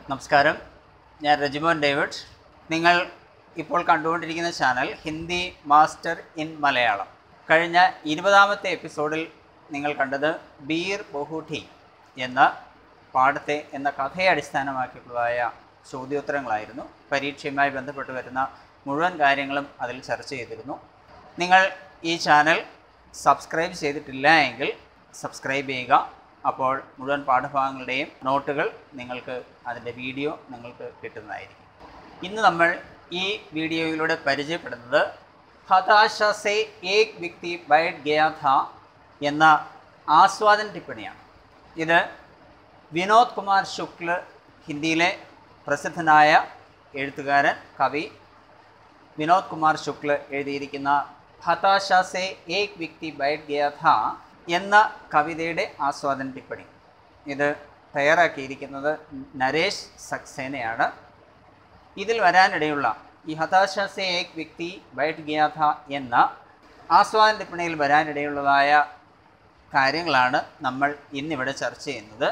നമസ്കാരം ഞാൻ രജിമോൻ ഡേവിഡ് നിങ്ങൾ ഇപ്പോൾ കണ്ടുകൊണ്ടിരിക്കുന്ന channel Hindi master in Malayalam കഴിഞ്ഞ ഇരുപതാമത്തെ എപ്പിസോഡിൽ നിങ്ങൾ കണ്ടത് ബീർ ബഹുഠി എന്ന പാഠത്തെ എന്ന കഥയെ അടിസ്ഥാനമാക്കിയിട്ടുള്ളതായ ചോദ്യോത്തരങ്ങളായിരുന്നു പരീക്ഷയുമായി ബന്ധപ്പെട്ട് വരുന്ന മുഴുവൻ കാര്യങ്ങളും അതിൽ ചർച്ച ചെയ്തിരുന്നു നിങ്ങൾ ഈ ചാനൽ സബ്സ്ക്രൈബ് ചെയ്തിട്ടില്ല എങ്കിൽ സബ്സ്ക്രൈബ് ചെയ്യുക അപ്പോൾ മുഴുവൻ പാഠഭാഗങ്ങളുടെയും നോട്ടുകൾ നിങ്ങൾക്ക് അതിൻ്റെ വീഡിയോ നിങ്ങൾക്ക് കിട്ടുന്നതായിരിക്കും ഇന്ന് നമ്മൾ ഈ വീഡിയോയിലൂടെ പരിചയപ്പെടുന്നത് ഹതാശ സെ ഏക് വ്യക്തി ബൈഡ് ഗയാ ഥ എന്ന ആസ്വാദന ടിപ്പണിയാണ് ഇത് വിനോദ് കുമാർ ശുക്ല ഹിന്ദിയിലെ പ്രസിദ്ധനായ എഴുത്തുകാരൻ കവി വിനോദ് കുമാർ ശുക്ല എഴുതിയിരിക്കുന്ന ഹതാശ സെ ഏക് വ്യക്തി ബൈഡ് ഗയാ ഥ എന്ന കവിതയുടെ ആസ്വാദന ടിപ്പണി ഇത് തയ്യാറാക്കിയിരിക്കുന്നത് നരേഷ് സക്സേനയാണ് ഇതിൽ വരാനിടയുള്ള ഈ ഹതാശ സെ ഏക് വ്യക്തി ബൈഡ് ഗയാ ഥ എന്ന ആസ്വാദന ടിപ്പണിയിൽ വരാനിടയുള്ളതായ കാര്യങ്ങളാണ് നമ്മൾ ഇന്നിവിടെ ചർച്ച ചെയ്യുന്നത്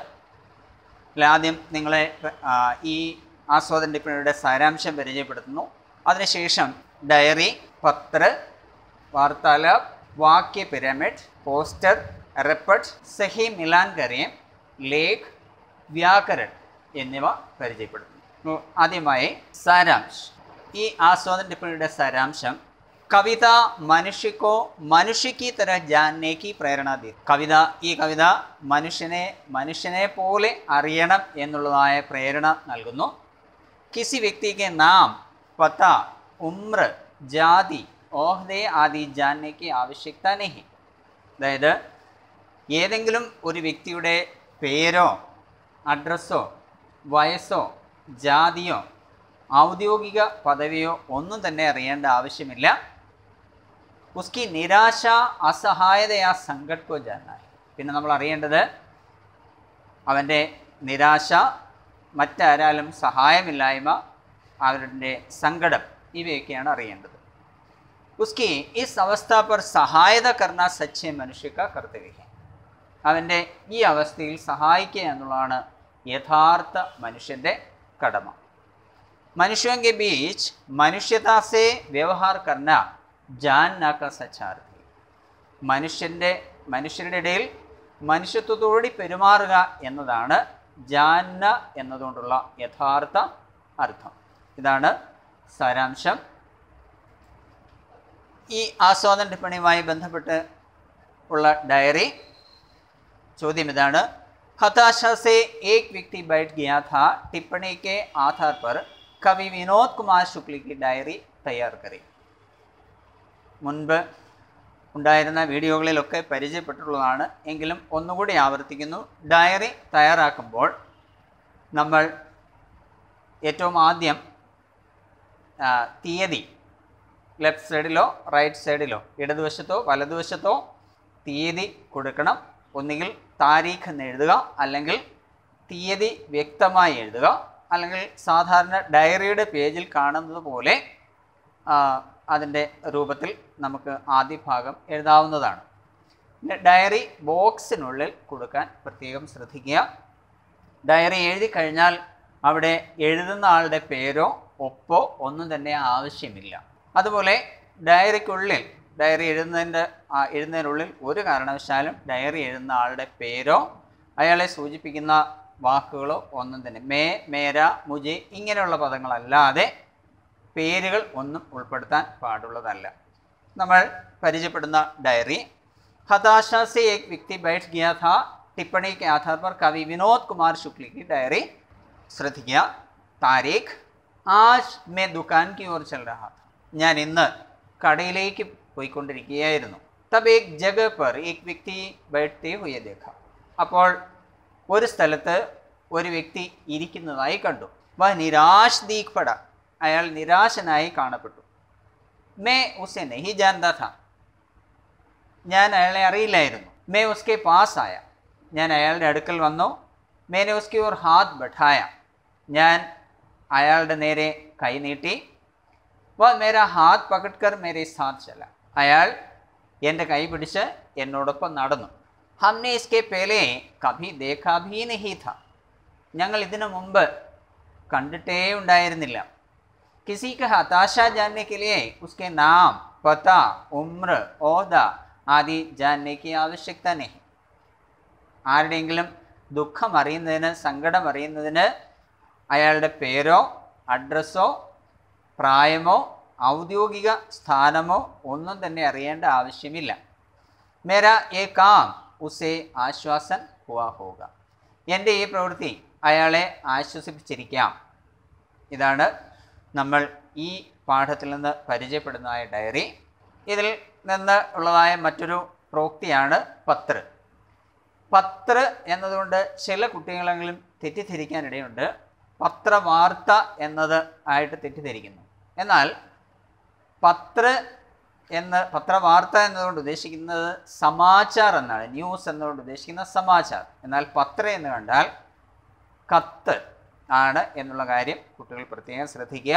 ഇതിൽ ആദ്യം നിങ്ങളെ ആ, ഈ ആസ്വാദന ടിപ്പണിയുടെ സാരാംശം പരിചയപ്പെടുത്തുന്നു അതിനുശേഷം ഡയറി പത്ര വാർത്താലാപ് വാക്യ പിരമിഡ് പോസ്റ്റർ റെപ്പട്ട് സഹി മിലാൻ കരയം ലേഖ് വ്യാകരൺ എന്നിവ പരിചയപ്പെടുത്തുന്നു ആദ്യമായി സാരാംശ് ഈ ആസ്വാദന ടിപ്പണിയുടെ സാരാംശം കവിത മനുഷ്യക്കോ മനുഷ്യക്ക് തര ജാനേക്ക് പ്രേരണ ദി കവിത ഈ കവിത മനുഷ്യനെ മനുഷ്യനെ പോലെ അറിയണം എന്നുള്ളതായ പ്രേരണ നൽകുന്നു किसी व्यक्ति के नाम पता उम्र जाति ഓഹ്ദെ ആദി ജാനേക്ക് ആവശ്യകത नहीं അതായത് ഏതെങ്കിലും ഒരു വ്യക്തിയുടെ പേരോ അഡ്രസ്സോ വയസ്സോ ജാതിയോ ഔദ്യോഗിക പദവിയോ ഒന്നും തന്നെ അറിയേണ്ട ആവശ്യമില്ല ഉസ്കി നിരാശ അസഹായതയാ സങ്കടക്കോ ജാനായി പിന്നെ നമ്മൾ അറിയേണ്ടത് അവൻ്റെ നിരാശ മറ്റാരാലും സഹായമില്ലായ്മ അവരുടെ സങ്കടം ഇവയൊക്കെയാണ് അറിയേണ്ടത് ഉസ്കി ഇസ് അവസ്ഥ പർ സഹായത കർണ സച്ചേ മനുഷ്യക്ക കർത്തവ്യം അവൻ്റെ ഈ അവസ്ഥയിൽ സഹായിക്കുക എന്നുള്ളതാണ് യഥാർത്ഥ മനുഷ്യൻ്റെ കടമ मनुष्यों के बीच मनुष्यता से व्यवहार करना जानना का सच्चार्थी മനുഷ്യൻ്റെ മനുഷ്യരുടെ ഇടയിൽ മനുഷ്യത്വത്തോടി പെരുമാറുക എന്നതാണ് ജാന്ന എന്നതുകൊണ്ടുള്ള യഥാർത്ഥ അർത്ഥം ഇതാണ് സാരാംശം ഈ ആസ്വാദന ടിപ്പണിയുമായി ബന്ധപ്പെട്ട് ഉള്ള ഡയറി ചോദ്യം ഇതാണ് हताशा से एक व्यक्ति बैठ गया था टिप्पणी के आधार पर कवि विनोद कुमार शुक्ल की डायറി തയ്യാർ കറി മുൻപ് ഉണ്ടായിരുന്ന വീഡിയോകളിലൊക്കെ പരിചയപ്പെട്ടിട്ടുള്ളതാണ് എങ്കിലും ഒന്നുകൂടി ആവർത്തിക്കുന്നു ഡയറി തയ്യാറാക്കുമ്പോൾ നമ്മൾ ഏറ്റവും ആദ്യം ആ, തീയതി ലെഫ്റ്റ് സൈഡിലോ റൈറ്റ് സൈഡിലോ ഇടതുവശത്തോ വലതുവശത്തോ തീയതി കൊടുക്കണം ഒന്നുകിൽ താരീഖ് എന്ന് എഴുതുക അല്ലെങ്കിൽ തീയതി വ്യക്തമായി എഴുതുക അല്ലെങ്കിൽ സാധാരണ ഡയറിയുടെ പേജിൽ കാണുന്നത് പോലെ ആ, അതിൻ്റെ രൂപത്തിൽ നമുക്ക് ആദ്യ ഭാഗം എഴുതാവുന്നതാണ് പിന്നെ ഡയറി ബോക്സിനുള്ളിൽ കൊടുക്കാൻ പ്രത്യേകം ശ്രദ്ധിക്കുക ഡയറി എഴുതി കഴിഞ്ഞാൽ അവിടെ എഴുതുന്ന ആളുടെ പേരോ ഒപ്പോ ഒന്നും തന്നെ ആവശ്യമില്ല അതുപോലെ ഡയറിക്കുള്ളിൽ ഡയറി എഴുതുന്നതിൻ്റെ ആ, എഴുതുന്നതിനുള്ളിൽ ഒരു കാരണവശാലും ഡയറി എഴുതുന്ന ആളുടെ പേരോ അയാളെ സൂചിപ്പിക്കുന്ന വാക്കുകളോ ഒന്നും തന്നെ മേ മേര മുജെ ഇങ്ങനെയുള്ള പദങ്ങളല്ലാതെ പേരുകൾ ഒന്നും ഉൾപ്പെടുത്താൻ പാടുള്ളതല്ല നമ്മൾ പരിചയപ്പെടുന്ന ഡയറി हताशा से एक व्यक्ति बैठ गया था टिप्पणी के आधार पर कवि विनोद कुमार शुक्ल की डायरी ശ്രദ്ധിക്കുക താരീഖ് ആജ് മേ ദുക്കാൻ കി ഓർ ചൽ രഹാ था ഞാൻ ഇന്ന് കടയിലേക്ക് പോയിക്കൊണ്ടിരിക്കുകയായിരുന്നു തബ് ഏക് ജഗ പർ ഏക് വ്യക്തി ബൈഠത്തെ ഹുയെ ദേഖ അപ്പോൾ ഒരു സ്ഥലത്ത് ഒരു വ്യക്തി ഇരിക്കുന്നതായി കണ്ടു വ നിരാശ് ദീഖ് പട അയാൾ നിരാശനായി കാണപ്പെട്ടു മേ ഉസെ നഹി ജാൻതാ था ഞാൻ അയാളെ അറിയില്ലായിരുന്നു മേ ഉസ്കെ പാസ് ആയ ഞാൻ അയാളുടെ അടുക്കൽ വന്നു മേനെ ഉസ്കി ഓർ ഹാത്ത് ബഠായ ഞാൻ അയാളുടെ നേരെ കൈ നീട്ടി വ മേര ഹാത്ത് പകട്കർ മേരെ സാത്ത് ചല അയാൾ എൻ്റെ കൈ പിടിച്ച് എന്നോടൊപ്പം നടന്നു ഹംനെ ഇസ്കെ പേലെ കഭി ദേഖാ ഭീ നഹി ഥ ഞങ്ങൾ ഇതിനു മുമ്പ് കണ്ടിട്ടേ ഉണ്ടായിരുന്നില്ല किसी का हताशा जानने के लिए उसके नाम पता उम्र ओहदा ആദി जानने की आवश्यकता नहीं ആരുടെയെങ്കിലും ദുഃഖം അറിയുന്നതിന് സങ്കടം അറിയുന്നതിന് അയാളുടെ പേരോ അഡ്രസ്സോ പ്രായമോ ഔദ്യോഗിക സ്ഥാനമോ ഒന്നും തന്നെ അറിയേണ്ട ആവശ്യമില്ല മേര ഏ കാം ഉസേ ആശ്വാസൻ ഹുവാ ഹോക എൻ്റെ ഈ പ്രവൃത്തി അയാളെ ആശ്വസിപ്പിച്ചിരിക്കാം ഇതാണ് നമ്മൾ ഈ പാഠത്തിൽ നിന്ന് പരിചയപ്പെടുന്നതായ ഡയറി ഇതിൽ നിന്ന് ഉള്ളതായ മറ്റൊരു പ്രോക്തിയാണ് പത്ര പത്ര എന്നതുകൊണ്ട് ചില കുട്ടികളെങ്കിലും തെറ്റിദ്ധരിക്കാനിടയുണ്ട് പത്രവാർത്ത എന്നത് ആയിട്ട് തെറ്റിദ്ധരിക്കുന്നു എന്നാൽ പത്ര എന്ന് പത്രവാർത്ത എന്നതുകൊണ്ട് ഉദ്ദേശിക്കുന്നത് സമാചാർ എന്നാണ് ന്യൂസ് എന്നതുകൊണ്ട് ഉദ്ദേശിക്കുന്ന സമാചാർ എന്നാൽ പത്ര എന്ന് കണ്ടാൽ കത്ത് ആണ് എന്നുള്ള കാര്യം കുട്ടികൾ പ്രത്യേകം ശ്രദ്ധിക്കുക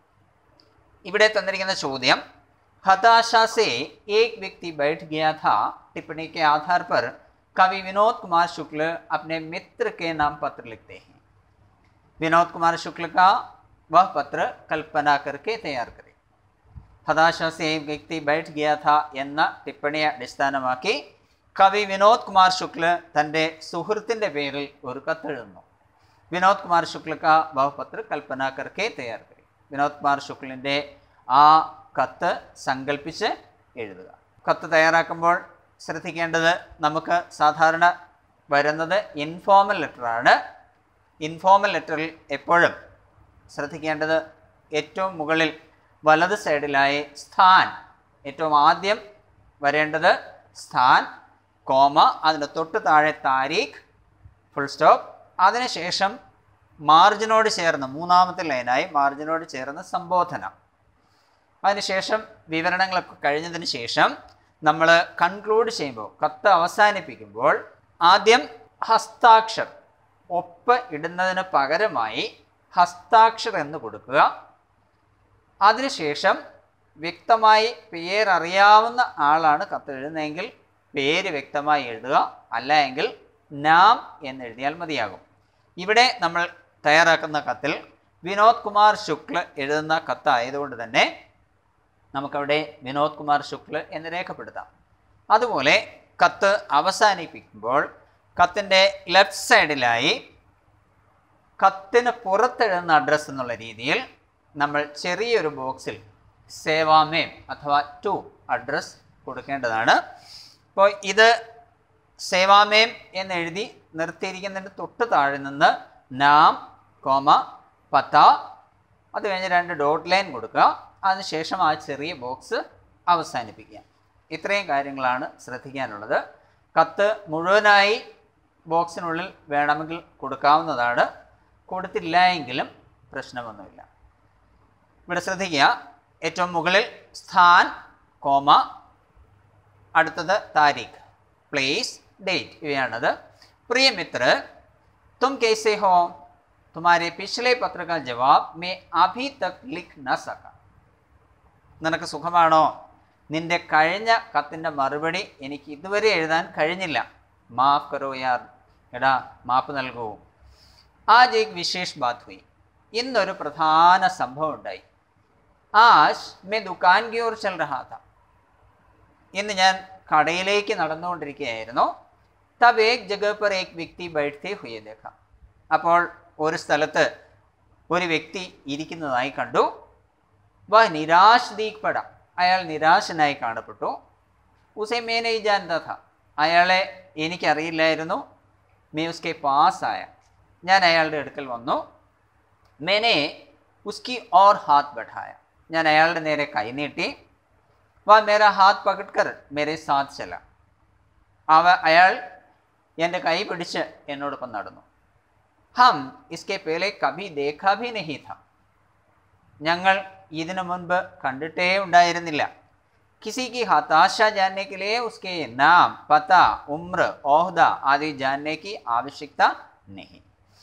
ഇവിടെ തന്നിരിക്കുന്ന ചോദ്യം हताशा से एक व्यक्ति बैठ गया था टिप्पणी के आधार पर कवि विनोद कुमार शुक्ल अपने मित्र के नाम पत्र लिखते हैं विनोद कुमार शुक्ल का वह पत्र कल्पना करके तैयार करें ഹതാശ സേ വ്യക്തി ബൈഠ് ഗയാ ഥ എന്ന ടിപ്പണിയെ അടിസ്ഥാനമാക്കി കവി വിനോദ് കുമാർ ശുക്ല തൻ്റെ സുഹൃത്തിൻ്റെ പേരിൽ ഒരു കത്തെഴുതുന്നു വിനോദ് കുമാർ ശുക്ല കാ ബഹുപത്ര കൽപ്പന കർക്കെ തയ്യാർ കരി വിനോദ് കുമാർ ശുക്ലിൻ്റെ ആ കത്ത് സങ്കല്പിച്ച് എഴുതുക കത്ത് തയ്യാറാക്കുമ്പോൾ ശ്രദ്ധിക്കേണ്ടത് നമുക്ക് സാധാരണ വരുന്നത് ഇൻഫോർമൽ ലെറ്ററാണ് ഇൻഫോർമൽ ലെറ്ററിൽ എപ്പോഴും ശ്രദ്ധിക്കേണ്ടത് ഏറ്റവും മുകളിൽ വലത് സൈഡിലായി സ്ഥാൻ ഏറ്റവും ആദ്യം വരേണ്ടത് സ്ഥാൻ കോമ അതിന് തൊട്ട് താഴെ താരീഖ് ഫുൾ സ്റ്റോപ്പ് അതിനുശേഷം മാർജിനോട് ചേർന്ന് മൂന്നാമത്തെ ലൈനായി മാർജിനോട് ചേർന്ന് സംബോധന അതിനുശേഷം വിവരണങ്ങളൊക്കെ കഴിഞ്ഞതിന് ശേഷം നമ്മൾ കൺക്ലൂഡ് ചെയ്യുമ്പോൾ കത്ത് അവസാനിപ്പിക്കുമ്പോൾ ആദ്യം ഹസ്താക്ഷർ ഒപ്പ് ഇടുന്നതിന് പകരമായി ഹസ്താക്ഷർ എന്ന് കൊടുക്കുക അതിനുശേഷം വ്യക്തമായി പേരറിയാവുന്ന ആളാണ് കത്ത് എഴുതുന്നതെങ്കിൽ പേര് വ്യക്തമായി എഴുതുക അല്ല എങ്കിൽ നാം എന്ന് എഴുതിയാൽ മതിയാകും ഇവിടെ നമ്മൾ തയ്യാറാക്കുന്ന കത്തിൽ വിനോദ് കുമാർ ശുക്ല എഴുതുന്ന കത്തായതുകൊണ്ട് തന്നെ നമുക്കവിടെ വിനോദ് കുമാർ ശുക്ല എന്ന് രേഖപ്പെടുത്താം അതുപോലെ കത്ത് അവസാനിപ്പിക്കുമ്പോൾ കത്തിൻ്റെ ലെഫ്റ്റ് സൈഡിലായി കത്തിന് പുറത്തെഴുതുന്ന അഡ്രസ്സ് എന്നുള്ള രീതിയിൽ നമ്മൾ ചെറിയൊരു ബോക്സിൽ സേവാമേം അഥവാ ടു അഡ്രസ് കൊടുക്കേണ്ടതാണ് അപ്പോൾ ഇത് സേവാമേം എന്നെഴുതി നിർത്തിയിരിക്കുന്നതിൻ്റെ തൊട്ട് താഴെ നിന്ന് നാം കോമ പത്ത അത് കഴിഞ്ഞ് രണ്ട് ഡോട്ട് ലൈൻ കൊടുക്കുക അതിനുശേഷം ആ ചെറിയ ബോക്സ് അവസാനിപ്പിക്കുക ഇത്രയും കാര്യങ്ങളാണ് ശ്രദ്ധിക്കാനുള്ളത് കത്ത് മുഴുവനായി ബോക്സിനുള്ളിൽ വേണമെങ്കിൽ കൊടുക്കാവുന്നതാണ് കൊടുത്തില്ല എങ്കിലും പ്രശ്നമൊന്നുമില്ല ഇവിടെ ശ്രദ്ധിക്കുക ഏറ്റവും മുകളിൽ സ്ഥാൻ കോമ അടുത്തത് താരീഖ് പ്ലേസ് ഡേറ്റ് ഇവയാണത് प्रिय मित्र तुम कैसे हो तुम्हारे पिछले पत्र का जवाब मैं अभी तक लिख न सका നിനക്ക് സുഖമാണോ നിന്റെ കഴിഞ്ഞ കത്തിൻ്റെ മറുപടി എനിക്ക് ഇതുവരെ എഴുതാൻ കഴിഞ്ഞില്ല മാഫ് കരോ യാർ എടാ മാപ്പ് നൽകൂ ആജ് ഏക് വിശേഷ് ബാത് ഹുയി ഇന്നൊരു പ്രധാന സംഭവം ഉണ്ടായി ആജ് മേ ദുക്കാൻ കി ഓർ ചൽ രഹാ था ഇന്ന് ഞാൻ കടയിലേക്ക് നടന്നുകൊണ്ടിരിക്കുകയായിരുന്നു തബ് ഏക് ജഗ പർ ഏക് വ്യക്തി ബൈഠത്തെ ഹുയെ ദേഖ അപ്പോൾ ഒരു സ്ഥലത്ത് ഒരു വ്യക്തി ഇരിക്കുന്നതായി കണ്ടു വ നിരാശ് ദീക്പട അയാൾ നിരാശനായി കാണപ്പെട്ടു ഉസെ മേനെ ജാൻത ഥ അയാളെ എനിക്കറിയില്ലായിരുന്നു മേ ഉസ്കെ പാസ്സായ ഞാൻ അയാളുടെ അടുക്കൽ വന്നു മേനെ ഉസ്കി ഓർ ഹാത്ത് ബഠായ ഞാൻ അയാളുടെ നേരെ കൈ നീട്ടി വ മേര ഹാത്ത് പകട്കർ മേരെ സാത്ത് ചല അവ അയാൾ എൻ്റെ കൈ പിടിച്ച് എന്നോടൊപ്പം നടന്നു ഹം ഇസ്കെ പേലെ കഭി ദേഖാ ഭി നഹി ഥ ഞങ്ങൾ ഇതിനു മുൻപ് കണ്ടിട്ടേ ഉണ്ടായിരുന്നില്ല किसी की हताशा जानने के लिए उसके नाम पता उम्र ओहदा आदि जानने की आवश्यकता नहीं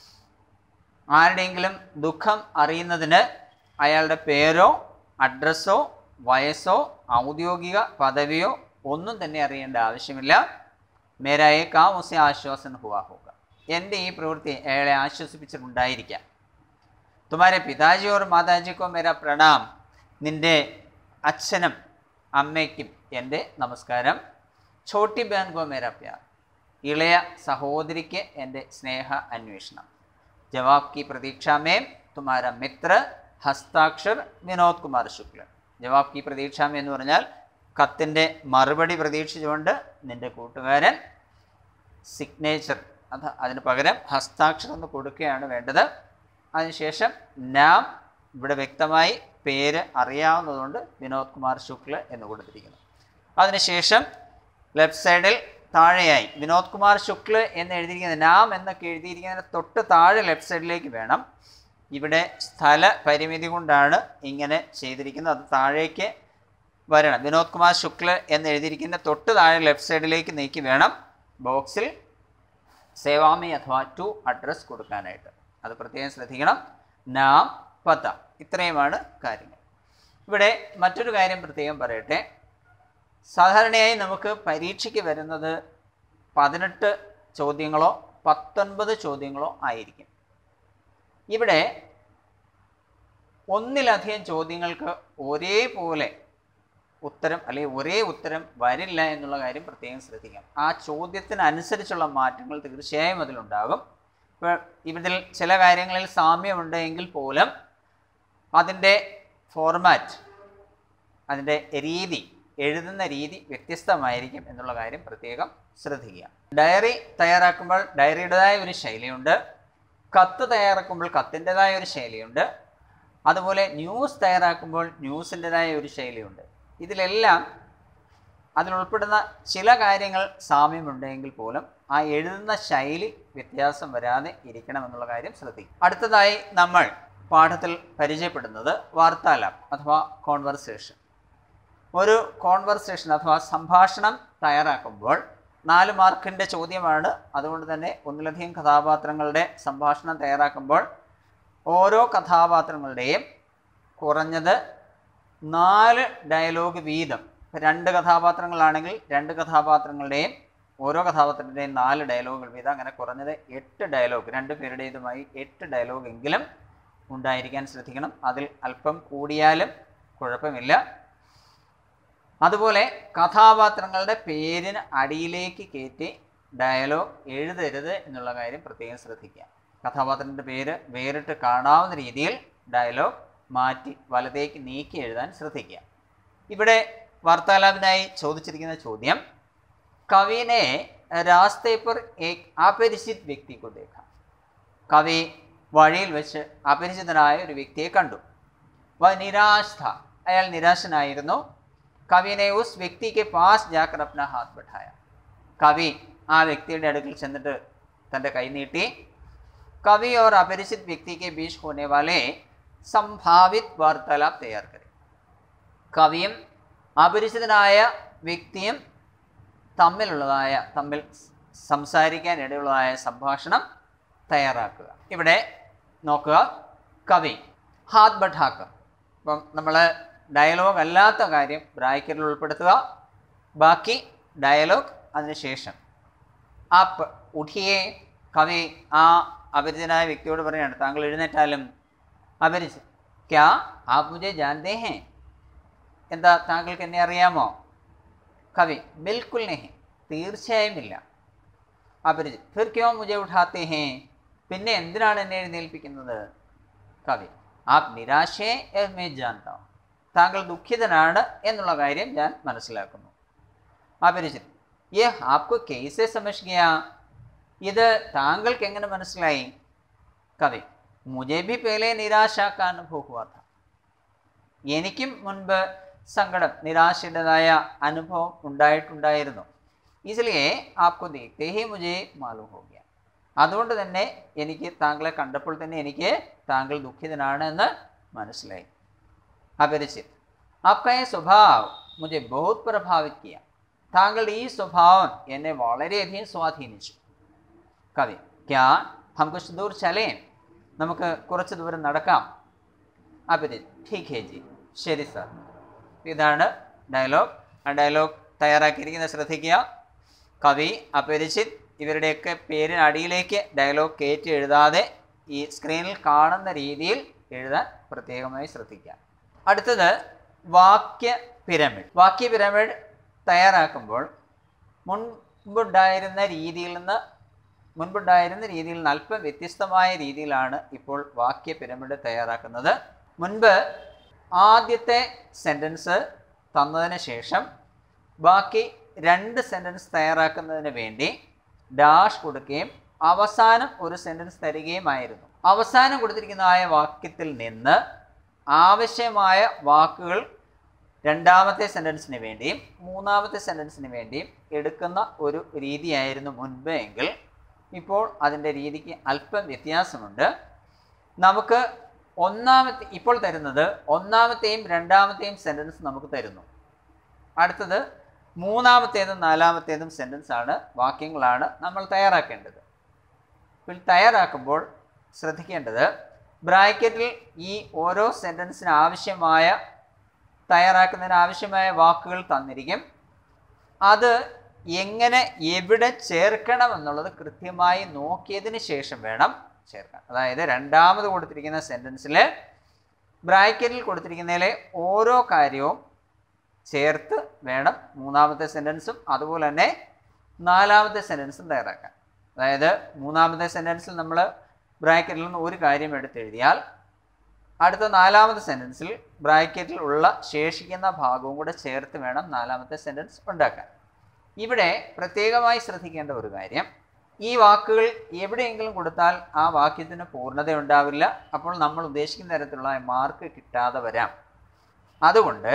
ആരുടെയെങ്കിലും ദുഃഖം അറിയുന്നതിന് അയാളുടെ പേരോ അഡ്രസ്സോ വയസ്സോ ഔദ്യോഗിക പദവിയോ ഒന്നും തന്നെ അറിയേണ്ട ആവശ്യമില്ല മേരായെ കാ ഉസെ ആശ്വാസൻ ഹുവാ ഹോക എൻ്റെ ഈ പ്രവൃത്തി അയാളെ ആശ്വസിപ്പിച്ചിട്ടുണ്ടായിരിക്കാം തുമാരെ പിതാജി ഓർ മാതാജിക്കോ മേര പ്രണാം നിൻ്റെ അച്ഛനും അമ്മയ്ക്കും എൻ്റെ നമസ്കാരം ഛോട്ടി ബഹൻകോ മേര പ്യാർ ഇളയ സഹോദരിക്ക് എൻ്റെ സ്നേഹ അന്വേഷണം ജവാബ് കി പ്രതീക്ഷാമേ തുമാര മിത്ര ഹസ്താക്ഷർ വിനോദ് കുമാർ ശുക്ല ജവാബ് കി പ്രതീക്ഷാമേ എന്ന് പറഞ്ഞാൽ കത്തിൻ്റെ മറുപടി പ്രതീക്ഷിച്ചുകൊണ്ട് നിൻ്റെ കൂട്ടുകാരൻ സിഗ്നേച്ചർ അത് അതിന് പകരം ഹസ്താക്ഷരം എന്ന് കൊടുക്കുകയാണ് വേണ്ടത് അതിനുശേഷം നാം ഇവിടെ വ്യക്തമായി പേര് അറിയാവുന്നതുകൊണ്ട് വിനോദ് കുമാർ ശുക്ല എന്ന് കൊടുത്തിരിക്കുന്നു അതിനുശേഷം ലെഫ്റ്റ് സൈഡിൽ താഴെയായി വിനോദ് കുമാർ ശുക്ല എന്ന് എഴുതിയിരിക്കുന്നത് നാം എന്നൊക്കെ എഴുതിയിരിക്കുന്നതിന് തൊട്ട് താഴെ ലെഫ്റ്റ് സൈഡിലേക്ക് വേണം ഇവിടെ സ്ഥല പരിമിതി കൊണ്ടാണ് ഇങ്ങനെ ചെയ്തിരിക്കുന്നത് അത് താഴേക്ക് വരണം വിനോദ് കുമാർ ശുക്ല എന്ന് എഴുതിയിരിക്കുന്ന തൊട്ട് താഴെ ലെഫ്റ്റ് സൈഡിലേക്ക് നീക്കി വേണം ബോക്സിൽ സേവാമി അഥവാ ടു അഡ്രസ് കൊടുക്കാനായിട്ട് അത് പ്രത്യേകം ശ്രദ്ധിക്കണം നാം പത്ത ഇത്രയുമാണ് കാര്യങ്ങൾ ഇവിടെ മറ്റൊരു കാര്യം പ്രത്യേകം പറയട്ടെ സാധാരണയായി നമുക്ക് പരീക്ഷയ്ക്ക് വരുന്നത് പതിനെട്ട് ചോദ്യങ്ങളോ പത്തൊൻപത് ചോദ്യങ്ങളോ ആയിരിക്കും ഇവിടെ ഒന്നിലധികം ചോദ്യങ്ങൾക്ക് ഒരേപോലെ ഉത്തരം അല്ലെങ്കിൽ ഒരേ ഉത്തരം വരില്ല എന്നുള്ള കാര്യം പ്രത്യേകം ശ്രദ്ധിക്കാം ആ ചോദ്യത്തിനനുസരിച്ചുള്ള മാറ്റങ്ങൾ തീർച്ചയായും അതിലുണ്ടാകും ഇപ്പോൾ ഇതിൽ ചില കാര്യങ്ങളിൽ സാമ്യമുണ്ട് എങ്കിൽ പോലും അതിൻ്റെ ഫോർമാറ്റ് അതിൻ്റെ രീതി എഴുതുന്ന രീതി വ്യത്യസ്തമായിരിക്കും എന്നുള്ള കാര്യം പ്രത്യേകം ശ്രദ്ധിക്കുക ഡയറി തയ്യാറാക്കുമ്പോൾ ഡയറിയുടേതായ ഒരു ശൈലിയുണ്ട് കത്ത് തയ്യാറാക്കുമ്പോൾ കത്തിൻ്റെതായ ഒരു ശൈലിയുണ്ട് അതുപോലെ ന്യൂസ് തയ്യാറാക്കുമ്പോൾ ന്യൂസിൻ്റെതായ ഒരു ശൈലിയുണ്ട് ഇതിലെല്ലാം അതിലുൾപ്പെടുന്ന ചില കാര്യങ്ങൾ സാമ്യമുണ്ടെങ്കിൽ പോലും ആ എഴുതുന്ന ശൈലി വ്യത്യാസം വരാതെ ഇരിക്കണം എന്നുള്ള കാര്യം ശ്രദ്ധിക്കും അടുത്തതായി നമ്മൾ പാഠത്തിൽ പരിചയപ്പെടുന്നത് വാർത്താലാപ് അഥവാ കോൺവെർസേഷൻ ഒരു കോൺവെർസേഷൻ അഥവാ സംഭാഷണം തയ്യാറാക്കുമ്പോൾ നാല് മാർക്കിൻ്റെ ചോദ്യമാണ് അതുകൊണ്ട് തന്നെ ഒന്നിലധികം കഥാപാത്രങ്ങളുടെ സംഭാഷണം തയ്യാറാക്കുമ്പോൾ ഓരോ കഥാപാത്രങ്ങളുടെയും കുറഞ്ഞത് നാല് ഡയലോഗ് വീതം ഇപ്പം രണ്ട് കഥാപാത്രങ്ങളാണെങ്കിൽ രണ്ട് കഥാപാത്രങ്ങളുടെയും ഓരോ കഥാപാത്രത്തിൻ്റെയും നാല് ഡയലോഗുകൾ വീതം അങ്ങനെ കുറഞ്ഞത് എട്ട് ഡയലോഗ് രണ്ട് പേരുടേതുമായി എട്ട് ഡയലോഗ് എങ്കിലും ഉണ്ടായിരിക്കാൻ ശ്രദ്ധിക്കണം അതിൽ അല്പം കൂടിയാലും കുഴപ്പമില്ല അതുപോലെ കഥാപാത്രങ്ങളുടെ പേരിന് അടിയിലേക്ക് കയറ്റി ഡയലോഗ് എഴുതരുത് എന്നുള്ള കാര്യം പ്രത്യേകം ശ്രദ്ധിക്കുക കഥാപാത്രത്തിൻ്റെ പേര് വേറിട്ട് കാണാവുന്ന രീതിയിൽ ഡയലോഗ് മാറ്റി വലതേക്ക് നീക്കി എഴുതാൻ ശ്രദ്ധിക്കുക ഇവിടെ വാർത്താലാപിനായി ചോദിച്ചിരിക്കുന്ന ചോദ്യം കവിനെ രാസ്തേ पर एक अपरिचित व्यक्ति को देखा കവി വഴിയിൽ വെച്ച് അപരിചിതനായ ഒരു വ്യക്തിയെ കണ്ടു വ നിരാശ ഥ അയാൾ നിരാശനായിരുന്നു കവിനെ ഉസ് വ്യക്തിക്ക് പാസ് ജാക്കർ അപ്ന ഹാത്ത് ബഠായ കവി ആ വ്യക്തിയുടെ അടുക്കൽ ചെന്നിട്ട് തൻ്റെ കൈ നീട്ടി കവി और अपरिचित व्यक्ति के बीच होने वाले संभावित वार्तालाप तैयार करें കവിയും അപരിചിതനായ വ്യക്തിയും തമ്മിലുള്ളതായ തമ്മിൽ സംസാരിക്കാൻ ഇടയുള്ളതായ സംഭാഷണം തയ്യാറാക്കുക ഇവിടെ നോക്കുക കവി ഹാത് ബഠാക്കർ ഇപ്പം നമ്മൾ ഡയലോഗ് അല്ലാത്ത കാര്യം ബ്രാക്കറ്റിൽ ഉൾപ്പെടുത്തുക ബാക്കി ഡയലോഗ് അതിനുശേഷം ആപ്പ് ഉഠിയെ കവി ആ അപരിചിതനായ വ്യക്തിയോട് പറയാണ് താങ്കൾ എഴുന്നേറ്റാലും അപരിചിത് ക്യാ ആപ് മുझे ജാനത്തെ ഹേ എന്താ താങ്കൾക്ക് എന്നെ അറിയാമോ കവി ബിൽക്കുൽ നെഹി തീർച്ചയായും ഇല്ല അപരിചിത് ഫിർ ക്യോ മുझे ഉഠാത്തെ ഹേ പിന്നെ എന്തിനാണ് എന്നെ എഴുന്നേൽപ്പിക്കുന്നത് കവി ആപ് നിരാശയെ മേ ജാനता हूं താങ്കൾ ദുഃഖിതനാണ് എന്നുള്ള കാര്യം ഞാൻ മനസ്സിലാക്കുന്നു അപരിചിത് യേ ആപ്കോ കേസെ സമജ് ഗയാ ഇത് താങ്കൾക്ക് എങ്ങനെ മനസ്സിലായി കവി മുझे भी पहले निराशा का अनुभव हुआ था എനിക്കും മുൻപ് സങ്കടം നിരാശയുടേതായ അനുഭവം ഉണ്ടായിട്ടുണ്ടായിരുന്നു ഇതിലെ ആപ്കോ ദേഖത്തെ ഹി മുझे മാലൂം ഹോ ഗയ അതുകൊണ്ട് തന്നെ എനിക്ക് താങ്കളെ കണ്ടപ്പോൾ തന്നെ എനിക്ക് താങ്കൾ ദുഃഖിതനാണ് എന്ന് മനസ്സിലായി അപരിചിത് ആപ്കാ യേ സ്വഭാവ് മുझे बहुत പ്രഭാവിത് കിയ താങ്കളുടെ ഈ സ്വഭാവം എന്നെ വളരെയധികം സ്വാധീനിച്ചു കവി ക്യാ ഹം കുച്ച് ദൂർ ചലേ നമുക്ക് കുറച്ച് ദൂരം നടക്കാം അപരിചിത് ഠീക്ക് ഹേ ജി ശരി സാർ ഇതാണ് ഡയലോഗ് ആ ഡയലോഗ് തയ്യാറാക്കിയിരിക്കുന്നത് ശ്രദ്ധിക്കുക കവി അപരിചിത് ഇവരുടെയൊക്കെ പേരിന് അടിയിലേക്ക് ഡയലോഗ് കയറ്റി എഴുതാതെ ഈ സ്ക്രീനിൽ കാണുന്ന രീതിയിൽ എഴുതാൻ പ്രത്യേകമായി ശ്രദ്ധിക്കുക അടുത്തത് വാക്യ പിരമിഡ് വാക്യ പിരമിഡ് തയ്യാറാക്കുമ്പോൾ മുൻപുണ്ടായിരുന്ന രീതിയിൽ നിന്ന് മുൻപുണ്ടായിരുന്ന രീതിയിൽ നിന്ന് അല്പം വ്യത്യസ്തമായ രീതിയിലാണ് ഇപ്പോൾ വാക്യ പിരമിഡ് തയ്യാറാക്കുന്നത് മുൻപ് ആദ്യത്തെ സെൻറ്റൻസ് തന്നതിന് ശേഷം ബാക്കി രണ്ട് സെൻറ്റൻസ് തയ്യാറാക്കുന്നതിന് വേണ്ടി ഡാഷ് കൊടുക്കുകയും അവസാനം ഒരു സെൻറ്റൻസ് തരികയുമായിരുന്നു അവസാനം കൊടുത്തിരിക്കുന്നതായ വാക്യത്തിൽ നിന്ന് ആവശ്യമായ വാക്കുകൾ രണ്ടാമത്തെ സെൻറ്റൻസിന് വേണ്ടിയും മൂന്നാമത്തെ സെൻറ്റൻസിന് വേണ്ടിയും എടുക്കുന്ന ഒരു രീതിയായിരുന്നു മുൻപ് എങ്കിൽ ഇപ്പോൾ അതിൻ്റെ രീതിക്ക് അല്പം വ്യത്യാസമുണ്ട് നമുക്ക് ഒന്നാമത്തെ ഇപ്പോൾ തരുന്നത് ഒന്നാമത്തെയും രണ്ടാമത്തെയും സെൻറ്റൻസ് നമുക്ക് തരുന്നു അടുത്തത് മൂന്നാമത്തേതും നാലാമത്തേതും സെൻറ്റൻസ് ആണ് വാക്യങ്ങളാണ് നമ്മൾ തയ്യാറാക്കേണ്ടത് ഇപ്പോൾ തയ്യാറാക്കുമ്പോൾ ശ്രദ്ധിക്കേണ്ടത് ബ്രാക്കറ്റിൽ ഈ ഓരോ സെൻറ്റൻസിന് ആവശ്യമായ തയ്യാറാക്കുന്നതിന് ആവശ്യമായ വാക്കുകൾ തന്നിരിക്കും അത് എങ്ങനെ എവിടെ ചേർക്കണം എന്നുള്ളത് കൃത്യമായി നോക്കിയതിന് ശേഷം വേണം ചേർക്കാൻ അതായത് രണ്ടാമത് കൊടുത്തിരിക്കുന്ന സെൻറ്റൻസിൽ ബ്രാക്കറ്റിൽ കൊടുത്തിരിക്കുന്നതിലെ ഓരോ കാര്യവും ചേർത്ത് വേണം മൂന്നാമത്തെ സെൻറ്റൻസും അതുപോലെ തന്നെ നാലാമത്തെ സെൻറ്റൻസും തയ്യാറാക്കാൻ അതായത് മൂന്നാമത്തെ സെൻറ്റൻസിൽ നമ്മൾ ബ്രാക്കറ്റിൽ നിന്ന് ഒരു കാര്യം എടുത്തെഴുതിയാൽ അടുത്ത നാലാമത്തെ സെൻറ്റൻസിൽ ബ്രാക്കറ്റിൽ ഉള്ള ശേഷിക്കുന്ന ഭാഗവും കൂടെ ചേർത്ത് വേണം നാലാമത്തെ സെൻറ്റൻസ് ഉണ്ടാക്കാൻ ഇവിടെ പ്രത്യേകമായി ശ്രദ്ധിക്കേണ്ട ഒരു കാര്യം ഈ വാക്കുകൾ എവിടെയെങ്കിലും കൊടുത്താൽ ആ വാക്യത്തിന് പൂർണ്ണത ഉണ്ടാവില്ല അപ്പോൾ നമ്മൾ ഉദ്ദേശിക്കുന്ന തരത്തിലുള്ള മാർക്ക് കിട്ടാതെ വരാം അതുകൊണ്ട്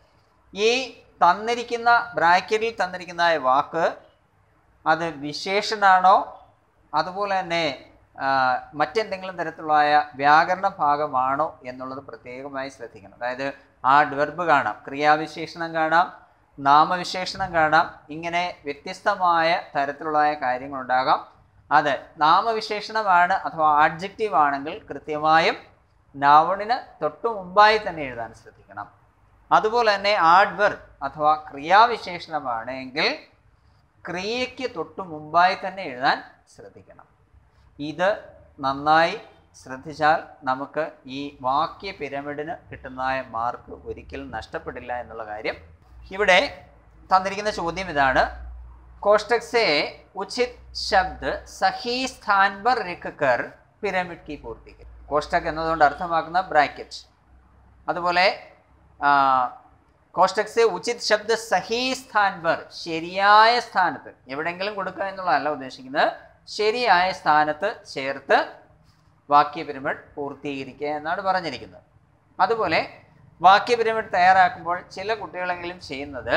ഈ തന്നിരിക്കുന്ന ബ്രാക്കറ്റിൽ തന്നിരിക്കുന്ന വാക്ക് അത് വിശേഷണാണോ അതുപോലെ തന്നെ ആ, മറ്റെന്തെങ്കിലും തരത്തിലുള്ള വ്യാകരണ ഭാഗമാണോ എന്നുള്ളത് പ്രത്യേകമായി ശ്രദ്ധിക്കണം അതായത് ആ വെർബ് കാണാം ക്രിയാവിശേഷണം കാണാം നാമവിശേഷണം കാണാം ഇങ്ങനെ വ്യത്യസ്തമായ തരത്തിലുള്ള കാര്യങ്ങളുണ്ടാകാം അത് നാമവിശേഷണമാണ് അഥവാ ആഡ്ജക്റ്റീവ് ആണെങ്കിൽ കൃത്യമായും നൗണിന് തൊട്ടു മുമ്പായി തന്നെ എഴുതാൻ ശ്രദ്ധിക്കണം അതുപോലെ തന്നെ ആഡ്വെർബ് അഥവാ ക്രിയാവിശേഷണമാണ് എങ്കിൽ ക്രിയയ്ക്ക് തൊട്ടു മുമ്പായി തന്നെ എഴുതാൻ ശ്രദ്ധിക്കണം ഇത് നന്നായി ശ്രദ്ധിച്ചാൽ നമുക്ക് ഈ വാക്യ പിരമിഡിന് കിട്ടുന്നതായ മാർക്ക് ഒരിക്കലും നഷ്ടപ്പെടില്ല എന്നുള്ള കാര്യം ഇവിടെ തന്നിരിക്കുന്ന ചോദ്യം ഇതാണ് കോഷ്ടക് സെ ഉചിത് ശബ്ദ് സഹി സ്ഥാൻ पर രഖ്കർ പിരമിഡ് की പൂർത്തി करें. കോഷ്ടക് എന്നതുകൊണ്ട് അർത്ഥമാക്കുന്ന ബ്രാക്കറ്റ് അതുപോലെ ആ, കോഷ്ടക് സെ ഉചിത് ശബ്ദ സഹി സ്ഥാൻ पर ശരിയായ സ്ഥാനത്ത് എവിടെയെങ്കിലും കൊടുക്കുക എന്നുള്ളതല്ല ഉദ്ദേശിക്കുന്നത് ശരിയായ സ്ഥാനത്ത് ചേർത്ത് വാക്യ പിരമിഡ് പൂർത്തീകരിക്കുക എന്നാണ് പറഞ്ഞിരിക്കുന്നത് അതുപോലെ വാക്യ പിരമിഡ് തയ്യാറാക്കുമ്പോൾ ചില കുട്ടികളെങ്കിലും ചെയ്യുന്നത്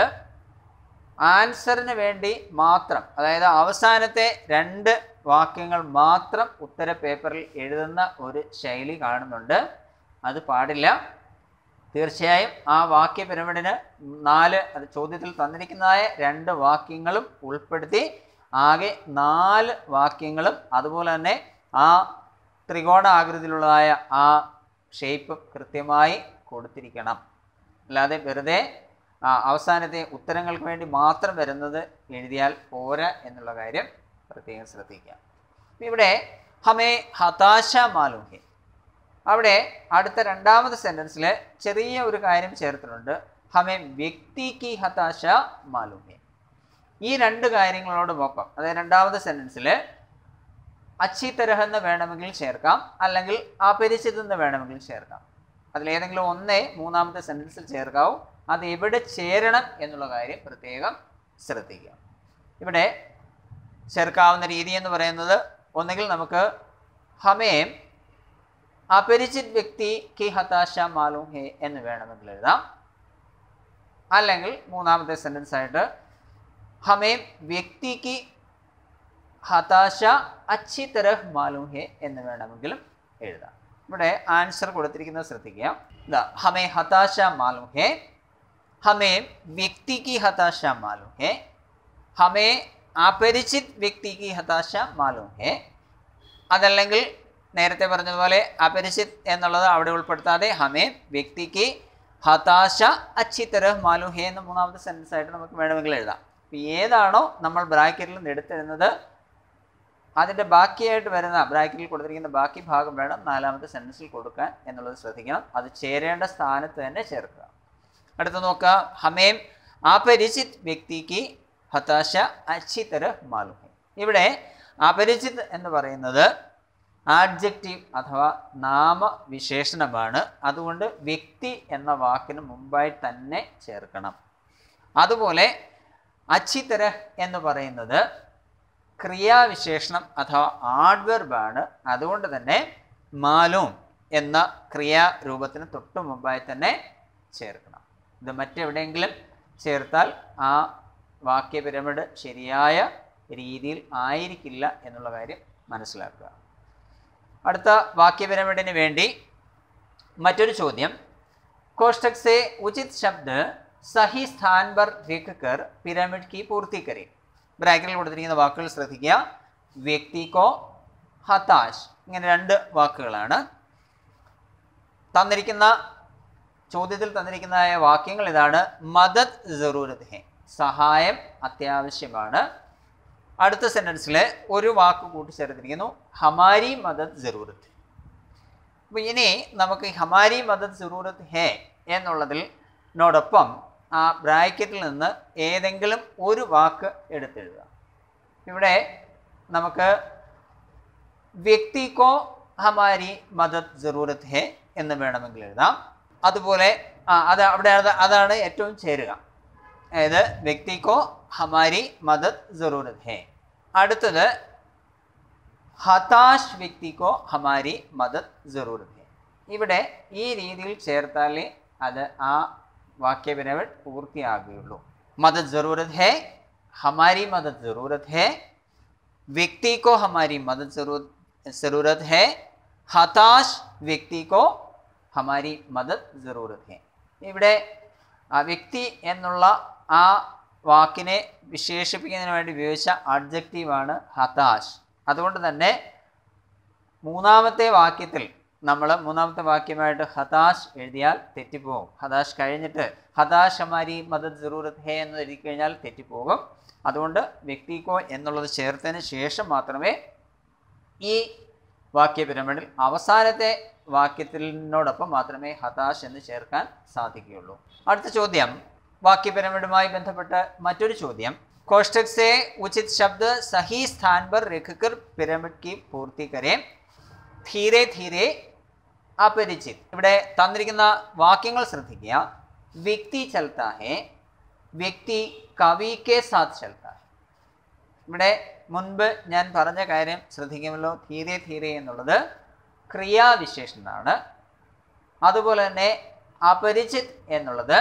ആൻസറിന് വേണ്ടി മാത്രം അതായത് അവസാനത്തെ രണ്ട് വാക്യങ്ങൾ മാത്രം ഉത്തര പേപ്പറിൽ എഴുതുന്ന ഒരു ശൈലി കാണുന്നുണ്ട് അത് പാടില്ല തീർച്ചയായും ആ വാക്യ പിരമിഡിന് നാല് അത് ചോദ്യത്തിൽ തന്നിരിക്കുന്നതായ രണ്ട് വാക്യങ്ങളും ഉൾപ്പെടുത്തി ആകെ നാല് വാക്യങ്ങളും അതുപോലെ തന്നെ ആ ത്രികോണ ആകൃതിയിലുള്ളതായ ആ ഷേപ്പ് കൃത്യമായി കൊടുത്തിരിക്കണം അല്ലാതെ വെറുതെ ആ, അവസാനത്തെ ഉത്തരങ്ങൾക്ക് വേണ്ടി മാത്രം വരുന്നത് എഴുതിയാൽ പോരാ എന്നുള്ള കാര്യം പ്രത്യേകം ശ്രദ്ധിക്കുക ഇപ്പം ഇവിടെ ഹമേ ഹതാശ മാലൂഹെ അവിടെ അടുത്ത രണ്ടാമത്തെ സെൻറ്റൻസിൽ ചെറിയ ഒരു കാര്യം ചേർത്തിട്ടുണ്ട് ഹമേ വ്യക്തി കി ഹതാശ മാലൂഹെ ഈ രണ്ട് കാര്യങ്ങളോടൊപ്പം അതായത് രണ്ടാമത്തെ സെൻറ്റൻസിൽ അച്ചി തരഹെന്ന് വേണമെങ്കിൽ ചേർക്കാം അല്ലെങ്കിൽ അപരിചിതെന്ന് വേണമെങ്കിൽ ചേർക്കാം അതിലേതെങ്കിലും ഒന്നേ മൂന്നാമത്തെ സെൻറ്റൻസിൽ ചേർക്കാവൂ അത് എവിടെ ചേരണം എന്നുള്ള കാര്യം പ്രത്യേകം ശ്രദ്ധിക്കുക ഇവിടെ ചേർക്കാവുന്ന രീതി എന്ന് പറയുന്നത് ഒന്നുകിൽ നമുക്ക് ഹമേം അപരിചിത് വ്യക്തി കി ഹതാശ മാലൂം ഹേ എന്ന് വേണമെങ്കിൽ എഴുതാം അല്ലെങ്കിൽ മൂന്നാമത്തെ സെൻറ്റൻസ് ആയിട്ട് ഹമേം വ്യക്തി കി ഹതാശ അച്ചി തരഹ് മാലൂം ഹേ എന്ന് വേണമെങ്കിലും എഴുതാം ഇവിടെ ആൻസർ കൊടുത്തിരിക്കുന്നത് ശ്രദ്ധിക്കുക ഇതാ ഹമേ ഹതാശ മാലൂം ഹേ ഹമേ വ്യക്തി की हताशा मालूम है हमें അപരിചിത് വ്യക്തി की हताशा मालूम है അതല്ലെങ്കിൽ നേരത്തെ പറഞ്ഞതുപോലെ അപരിചിത് എന്നുള്ളത് അവിടെ ഉൾപ്പെടുത്താതെ ഹമേ വ്യക്തിക്ക് ഹതാശ അച്ചി തരഹ് മാലൂം ഹേ എന്ന മൂന്നാമത്തെ സെൻറ്റൻസ് ആയിട്ട് നമുക്ക് വേണമെങ്കിൽ എഴുതാം അപ്പോൾ ഏതാണോ നമ്മൾ ബ്രാക്കറ്റിൽ നിന്ന് എടുത്തിരുന്നത് അതിൻ്റെ ബാക്കിയായിട്ട് വരുന്ന ബ്രാക്കറ്റിൽ കൊടുത്തിരിക്കുന്ന ബാക്കി ഭാഗം വേണം നാലാമത്തെ സെൻറ്റൻസിൽ കൊടുക്കാൻ എന്നുള്ളത് ശ്രദ്ധിക്കണം അത് ചേരേണ്ട സ്ഥാനത്ത് തന്നെ ചേർക്കുക അടുത്ത നോക്കുക ഹമേം അപരിചിത് വ്യക്തിക്ക് ഹതാശ അച്ഛിതര മാലും ഹെ ഇവിടെ അപരിചിത് എന്ന് പറയുന്നത് ആഡ്ജക്റ്റീവ് അഥവാ നാമവിശേഷണമാണ് അതുകൊണ്ട് വ്യക്തി എന്ന വാക്കിന് മുമ്പായി തന്നെ ചേർക്കണം അതുപോലെ അച്ഛിതര എന്ന് പറയുന്നത് ക്രിയാവിശേഷണം അഥവാ ആഡ്വർബാണ് അതുകൊണ്ട് തന്നെ മാലൂം എന്ന ക്രിയാരൂപത്തിന് തൊട്ട് മുമ്പായി തന്നെ ചേർക്കണം ഇത് മറ്റെവിടെയെങ്കിലും ചേർത്താൽ ആ വാക്യ പിരമിഡ് ശരിയായ രീതിയിൽ ആയിരിക്കില്ല എന്നുള്ള കാര്യം മനസ്സിലാക്കുക അടുത്ത വാക്യ പിരമിഡിന് വേണ്ടി മറ്റൊരു ചോദ്യം कोष्टक से उचित शब्द സഹി സ്ഥാൻ पर रख कर പിരമിഡ് की പൂർത്തി करें ബ്രാക്കറ്റിൽ കൊടുത്തിരിക്കുന്ന വാക്കുകൾ ശ്രദ്ധിക്കുക വ്യക്തിക്കോ ഹതാശ് ഇങ്ങനെ രണ്ട് വാക്കുകളാണ് തന്നിരിക്കുന്ന ചോദ്യത്തിൽ തന്നിരിക്കുന്നതായ വാക്യങ്ങൾ ഇതാണ് മദത് ജറൂരത് ഹെ സഹായം അത്യാവശ്യമാണ് അടുത്ത സെൻറ്റൻസിൽ ഒരു വാക്ക് കൂട്ടിച്ചേർത്തിരിക്കുന്നു ഹമാരി മദത് ജറൂരത്ത് അപ്പോൾ ഇനി നമുക്ക് ഈ ഹമാരി മദത് ജറൂരത്ത് ഹേ എന്നുള്ളതിൽ നോടൊപ്പം ആ ബ്രാക്കറ്റിൽ നിന്ന് ഏതെങ്കിലും ഒരു വാക്ക് എടുത്തെഴുതുക ഇവിടെ നമുക്ക് വ്യക്തിക്കോ ഹമാരി മദത് ജറൂരത്ത് ഹേ എന്ന് വേണമെങ്കിൽ എഴുതാം അതുപോലെ ആ അത് അവിടെ അത് അതാണ് ഏറ്റവും ചേരുക അതായത് വ്യക്തിക്കോ ഹമാരി മദത് ജറൂരത്ത് ഹേ അടുത്തത് ഹതാശ് വ്യക്തിക്കോ ഹമാരി മദത് ജറൂരത്ത് ഹേ ഇവിടെ ഈ രീതിയിൽ ചേർത്താലേ അത് ആ വാക്യപിരമിഡ് പൂർത്തിയാകുകയുള്ളൂ മദത് ജറൂരത്ത് ഹേ ഹമാരി മദത് ജറൂരത്ത് ഹേ व्यक्ति को हमारी मदद जरूरत ज़रूरत है हताश व्यक्ति को हमारी മദത് ജറൂരത് ഹെ ഇവിടെ ആ വ്യക്തി എന്നുള്ള ആ വാക്കിനെ വിശേഷിപ്പിക്കുന്നതിന് വേണ്ടി ഉപയോഗിച്ച അഡ്ജക്റ്റീവാണ് ഹതാശ് അതുകൊണ്ട് തന്നെ മൂന്നാമത്തെ വാക്യത്തിൽ നമ്മൾ മൂന്നാമത്തെ വാക്യമായിട്ട് ഹതാശ് എഴുതിയാൽ തെറ്റിപ്പോകും ഹതാശ് കഴിഞ്ഞിട്ട് ഹതാശ് ഹമാരി മദത് ജറൂരത് ഹേ എന്ന് എഴുതി കഴിഞ്ഞാൽ തെറ്റിപ്പോകും അതുകൊണ്ട് വ്യക്തിക്കോ എന്നുള്ളത് ചേർത്തതിന് ശേഷം മാത്രമേ ഈ വാക്യ പിരമിഡിൽ അവസാനത്തെ വാക്യത്തിനോടൊപ്പം മാത്രമേ ഹതാശ് എന്ന് ചേർക്കാൻ സാധിക്കുകയുള്ളൂ അടുത്ത ചോദ്യം വാക്യ പിരമിഡുമായി ബന്ധപ്പെട്ട് മറ്റൊരു ചോദ്യം കോഷ്ടക് സെ ഉചിത് ശബ്ദ സഹി സ്ഥാൻ पर रखकर പിരമിഡ് की പൂർത്തി കരേ ധീരെ ധീരെ അപരിചിത് ഇവിടെ തന്നിരിക്കുന്ന വാക്യങ്ങൾ ശ്രദ്ധിക്കുക വ്യക്തി ചലത്താ ഹെ വ്യക്തി കവി കെ സാത്ത് ചലത്താ ഹെ ഇവിടെ മുൻപ് ഞാൻ പറഞ്ഞ കാര്യം ശ്രദ്ധിക്കുമല്ലോ ധീരെ ധീരെ എന്നുള്ളത് ക്രിയാവിശേഷനാണ് അതുപോലെ തന്നെ അപരിചിത് എന്നുള്ളത്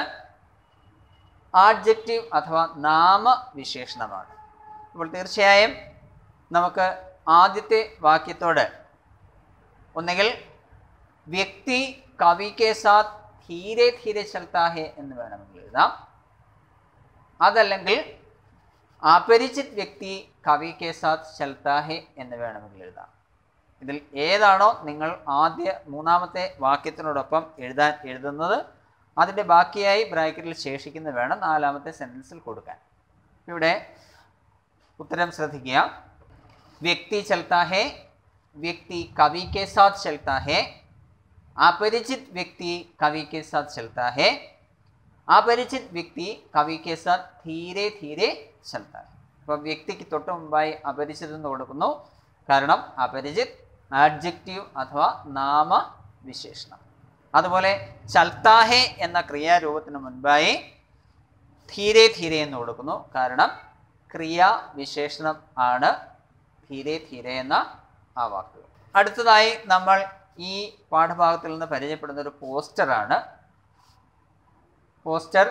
ആഡ്ജക്റ്റീവ് അഥവാ നാമവിശേഷണമാണ് അപ്പോൾ തീർച്ചയായും നമുക്ക് ആദ്യത്തെ വാക്യത്തോട് ഒന്നുകിൽ വ്യക്തി കവി കെ സാത്ത് ധീരെ ധീരെ ചലത്താ ഹെ എന്ന് വേണമെങ്കിൽ എഴുതാം അതല്ലെങ്കിൽ അപരിചിത് വ്യക്തി കവി കെ സാത്ത് ചലത്താ ഹെ എന്ന് വേണമെങ്കിൽ എഴുതാം ഇതിൽ ഏതാണോ നിങ്ങൾ ആദ്യ മൂന്നാമത്തെ വാക്യത്തിനോടൊപ്പം എഴുതാൻ എഴുതുന്നത് അതിൻ്റെ ബാക്കിയായി ബ്രാക്കറ്റിൽ ശേഷിക്കുന്ന വേണം നാലാമത്തെ സെൻറ്റൻസിൽ കൊടുക്കാൻ ഇവിടെ ഉത്തരം ശ്രദ്ധിക്കുക വ്യക്തി ചലത്താ ഹെ വ്യക്തി കവി के साथ चलता है अपरिचित व्यक्ति कवि के साथ चलता है അപരിചിത് വ്യക്തി കവി के साथ ധീരെ ധീരെ ചലता है അപ്പോൾ വ്യക്തിക്ക് തൊട്ട് മുമ്പായി അപരിചിത് എന്ന് കൊടുക്കുന്നു കാരണം അപരിചിത് ആഡ്ജക്റ്റീവ് അഥവാ നാമവിശേഷണം അതുപോലെ ചൽത്താഹെ എന്ന ക്രിയാരൂപത്തിന് മുൻപായി ധീരെ ധീരെ എന്ന് കൊടുക്കുന്നു കാരണം ക്രിയാവിശേഷണം ആണ് ധീരെ ധീരെ എന്ന ആ വാക്കുകൾ അടുത്തതായി നമ്മൾ ഈ പാഠഭാഗത്തിൽ നിന്ന് പരിചയപ്പെടുന്ന ഒരു പോസ്റ്ററാണ് പോസ്റ്റർ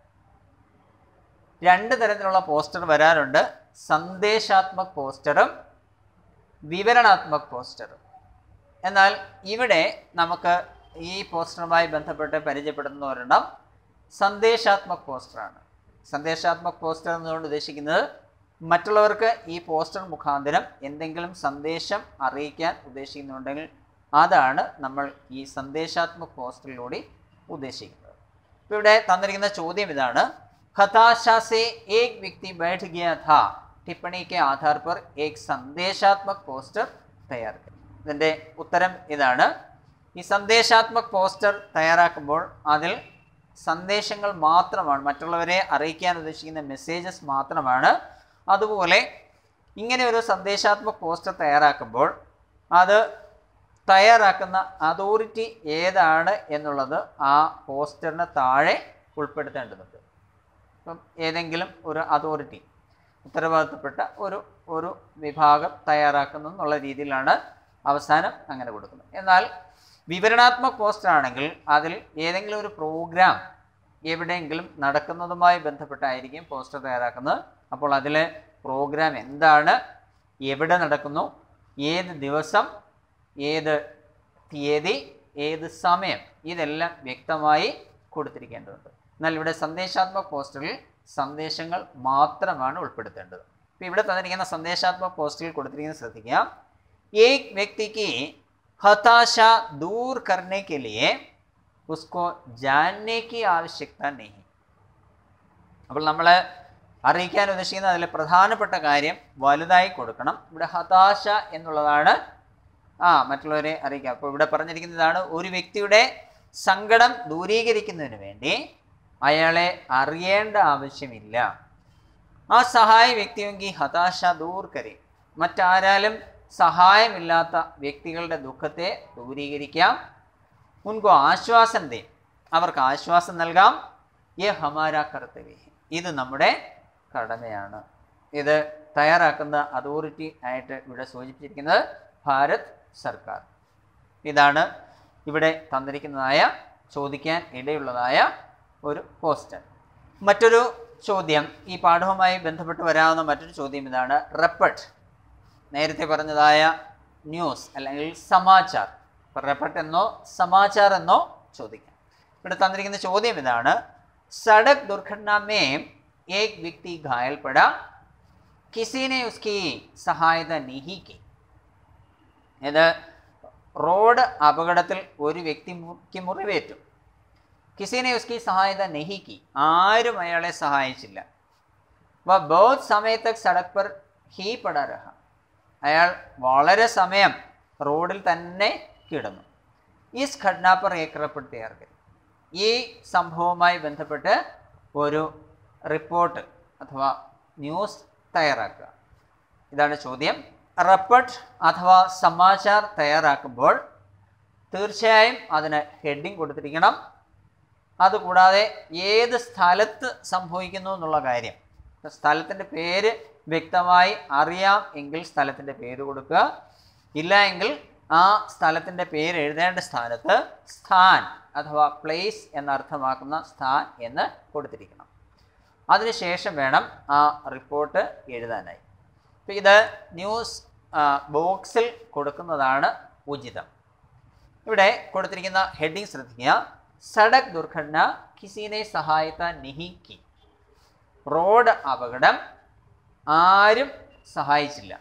രണ്ട് തരത്തിലുള്ള പോസ്റ്റർ വരാറുണ്ട് സന്ദേശാത്മക് പോസ്റ്ററും വിവരണാത്മക് പോസ്റ്ററും എന്നാൽ ഇവിടെ നമുക്ക് ഈ പോസ്റ്ററുമായി ബന്ധപ്പെട്ട് പരിചയപ്പെടുന്ന ഒരെണ്ണം സന്ദേശാത്മക് പോസ്റ്ററാണ് സന്ദേശാത്മക് പോസ്റ്റർ എന്നുകൊണ്ട് ഉദ്ദേശിക്കുന്നത് മറ്റുള്ളവർക്ക് ഈ പോസ്റ്റർ മുഖാന്തരം എന്തെങ്കിലും സന്ദേശം അറിയിക്കാൻ ഉദ്ദേശിക്കുന്നുണ്ടെങ്കിൽ അതാണ് നമ്മൾ ഈ സന്ദേശാത്മക് പോസ്റ്ററിലൂടെ ഉദ്ദേശിക്കുന്നത് ഇപ്പോൾ ഇവിടെ തന്നിരിക്കുന്ന ചോദ്യം ഇതാണ് ഹതാശ സെ ഏക് വ്യക്തി ബൈഠ് ഗയ ഥാ टिप्पणी के आधार पर एक संदेशात्मक പോസ്റ്റർ തയ്യാറാക്കുക ഇതിൻ്റെ ഉത്തരം ഇതാണ് ഈ സന്ദേശാത്മക് പോസ്റ്റർ തയ്യാറാക്കുമ്പോൾ അതിൽ സന്ദേശങ്ങൾ മാത്രമാണ് മറ്റുള്ളവരെ അറിയിക്കാൻ ഉദ്ദേശിക്കുന്ന മെസ്സേജസ് മാത്രമാണ് അതുപോലെ ഇങ്ങനെ ഒരു സന്ദേശാത്മക് പോസ്റ്റർ തയ്യാറാക്കുമ്പോൾ അത് തയ്യാറാക്കുന്ന അതോറിറ്റി ഏതാണ് എന്നുള്ളത് ആ പോസ്റ്ററിന് താഴെ ഉൾപ്പെടുത്തേണ്ടതുണ്ട് ഇപ്പം ഏതെങ്കിലും ഒരു അതോറിറ്റി ഉത്തരവാദിത്തപ്പെട്ട ഒരു ഒരു വിഭാഗം തയ്യാറാക്കുന്നു എന്നുള്ള രീതിയിലാണ് അവസാനം അങ്ങനെ കൊടുക്കുന്നത് എന്നാൽ വിവരണാത്മക പോസ്റ്റർ ആണെങ്കിൽ അതിൽ ഏതെങ്കിലും ഒരു പ്രോഗ്രാം എവിടെയെങ്കിലും നടക്കുന്നതുമായി ബന്ധപ്പെട്ടായിരിക്കും പോസ്റ്റർ തയ്യാറാക്കുന്നത് അപ്പോൾ അതിലെ പ്രോഗ്രാം എന്താണ് എവിടെ നടക്കുന്നു ഏത് ദിവസം ഏത് തീയതി ഏത് സമയം ഇതെല്ലാം വ്യക്തമായി കൊടുത്തിരിക്കേണ്ടതുണ്ട് എന്നാൽ ഇവിടെ സന്ദേശാത്മക പോസ്റ്ററിൽ സന്ദേശങ്ങൾ മാത്രമാണ് ഉൾപ്പെടുത്തേണ്ടത് അപ്പോൾ ഇവിടെ തന്നിരിക്കുന്ന സന്ദേശാത്മക പോസ്റ്ററിൽ കൊടുത്തിരിക്കുന്നത് ശ്രദ്ധിക്കുക एक व्यक्ति की हताशा दूर करने के लिए उसको जानने की आवश्यकता नहीं അപ്പോൾ നമ്മൾ അറിയിക്കാൻ ഉദ്ദേശിക്കുന്ന അതിലെ പ്രധാനപ്പെട്ട കാര്യം വലുതായി കൊടുക്കണം ഇവിടെ ഹതാശ എന്നുള്ളതാണ് ആ മറ്റുള്ളവരെ അറിയിക്കുക അപ്പോൾ ഇവിടെ പറഞ്ഞിരിക്കുന്നതാണ് ഒരു വ്യക്തിയുടെ സങ്കടം ദൂരീകരിക്കുന്നതിന് വേണ്ടി അയാളെ അറിയേണ്ട ആവശ്യമില്ല ആ സഹായ വ്യക്തിയെങ്കിൽ ഹതാശ ദൂർ കരി മറ്റാരാലും സഹായമില്ലാത്ത വ്യക്തികളുടെ ദുഃഖത്തെ ദൂരീകരിക്കാം ഉൻകോ ആശ്വാസം ദേ അവർക്ക് ആശ്വാസം നൽകാം യേ ഹമാര കർത്തവ്യ ഇത് നമ്മുടെ കടമയാണ് ഇത് തയ്യാറാക്കുന്ന അതോറിറ്റി ആയിട്ട് ഇവിടെ സൂചിപ്പിച്ചിരിക്കുന്നത് ഭാരത് സർക്കാർ ഇതാണ് ഇവിടെ തന്നിരിക്കുന്നതായ ചോദിക്കാൻ ഇടയുള്ളതായ ഒരു പോസ്റ്റർ മറ്റൊരു ചോദ്യം ഈ പാഠവുമായി ബന്ധപ്പെട്ട് വരാവുന്ന മറ്റൊരു ചോദ്യം ഇതാണ് റെപ്പട്ട് നേരത്തെ പറഞ്ഞതായ ന്യൂസ് അല്ലെങ്കിൽ സമാചാർ ഇപ്പം റെപ്പട്ട് എന്നോ സമാചാർ എന്നോ ചോദിക്കാം ഇവിടെ തന്നിരിക്കുന്ന ചോദ്യം ഇതാണ് സഡക് ദുർഘടന മേ एक व्यक्ति घायल पड़ा किसी ने उसकी सहायता नहीं की ഇത് റോഡ് അപകടത്തിൽ ഒരു വ്യക്തിക്ക് മുറിവേറ്റു കിസിനെ ഉസ്കി സഹായത നഹി കി ആരും അയാളെ സഹായിച്ചില്ല വ ബഹുത് സമയത്തക് സടക് പർ ഹീ പടാ രഹ അയാൾ വളരെ സമയം റോഡിൽ തന്നെ കിടന്നു ഈ ഘടന പർ ഏക് റിപ്പോർട്ട് തയ്യാർ കരി ഈ സംഭവവുമായി ബന്ധപ്പെട്ട് ഒരു റിപ്പോർട്ട് അഥവാ ന്യൂസ് തയ്യാറാക്കുക ഇതാണ് ചോദ്യം റെപ്പർട്ട് അഥവാ സമാചാർ തയ്യാറാക്കുമ്പോൾ തീർച്ചയായും അതിന് ഹെഡിങ് കൊടുത്തിരിക്കണം അതുകൂടാതെ ഏത് സ്ഥലത്ത് സംഭവിക്കുന്നു എന്നുള്ള കാര്യം സ്ഥലത്തിൻ്റെ പേര് വ്യക്തമായി അറിയാം എങ്കിൽ സ്ഥലത്തിൻ്റെ പേര് കൊടുക്കുക ഇല്ല എങ്കിൽ ആ സ്ഥലത്തിൻ്റെ പേര് എഴുതേണ്ട സ്ഥാനത്ത് സ്ഥാൻ അഥവാ പ്ലേസ് എന്നർത്ഥമാക്കുന്ന സ്ഥാൻ എന്ന് കൊടുത്തിരിക്കണം അതിനുശേഷം വേണം ആ റിപ്പോർട്ട് എഴുതാനായി അപ്പോൾ ഇത് ന്യൂസ് ബോക്സിൽ കൊടുക്കുന്നതാണ് ഉചിതം ഇവിടെ കൊടുത്തിരിക്കുന്ന ഹെഡിങ് ശ്രദ്ധിക്കുക സഡക് ദുർഘടന കിസിനെ സഹായത നിഹിക്കി റോഡ് അപകടം ആരും സഹായിച്ചില്ല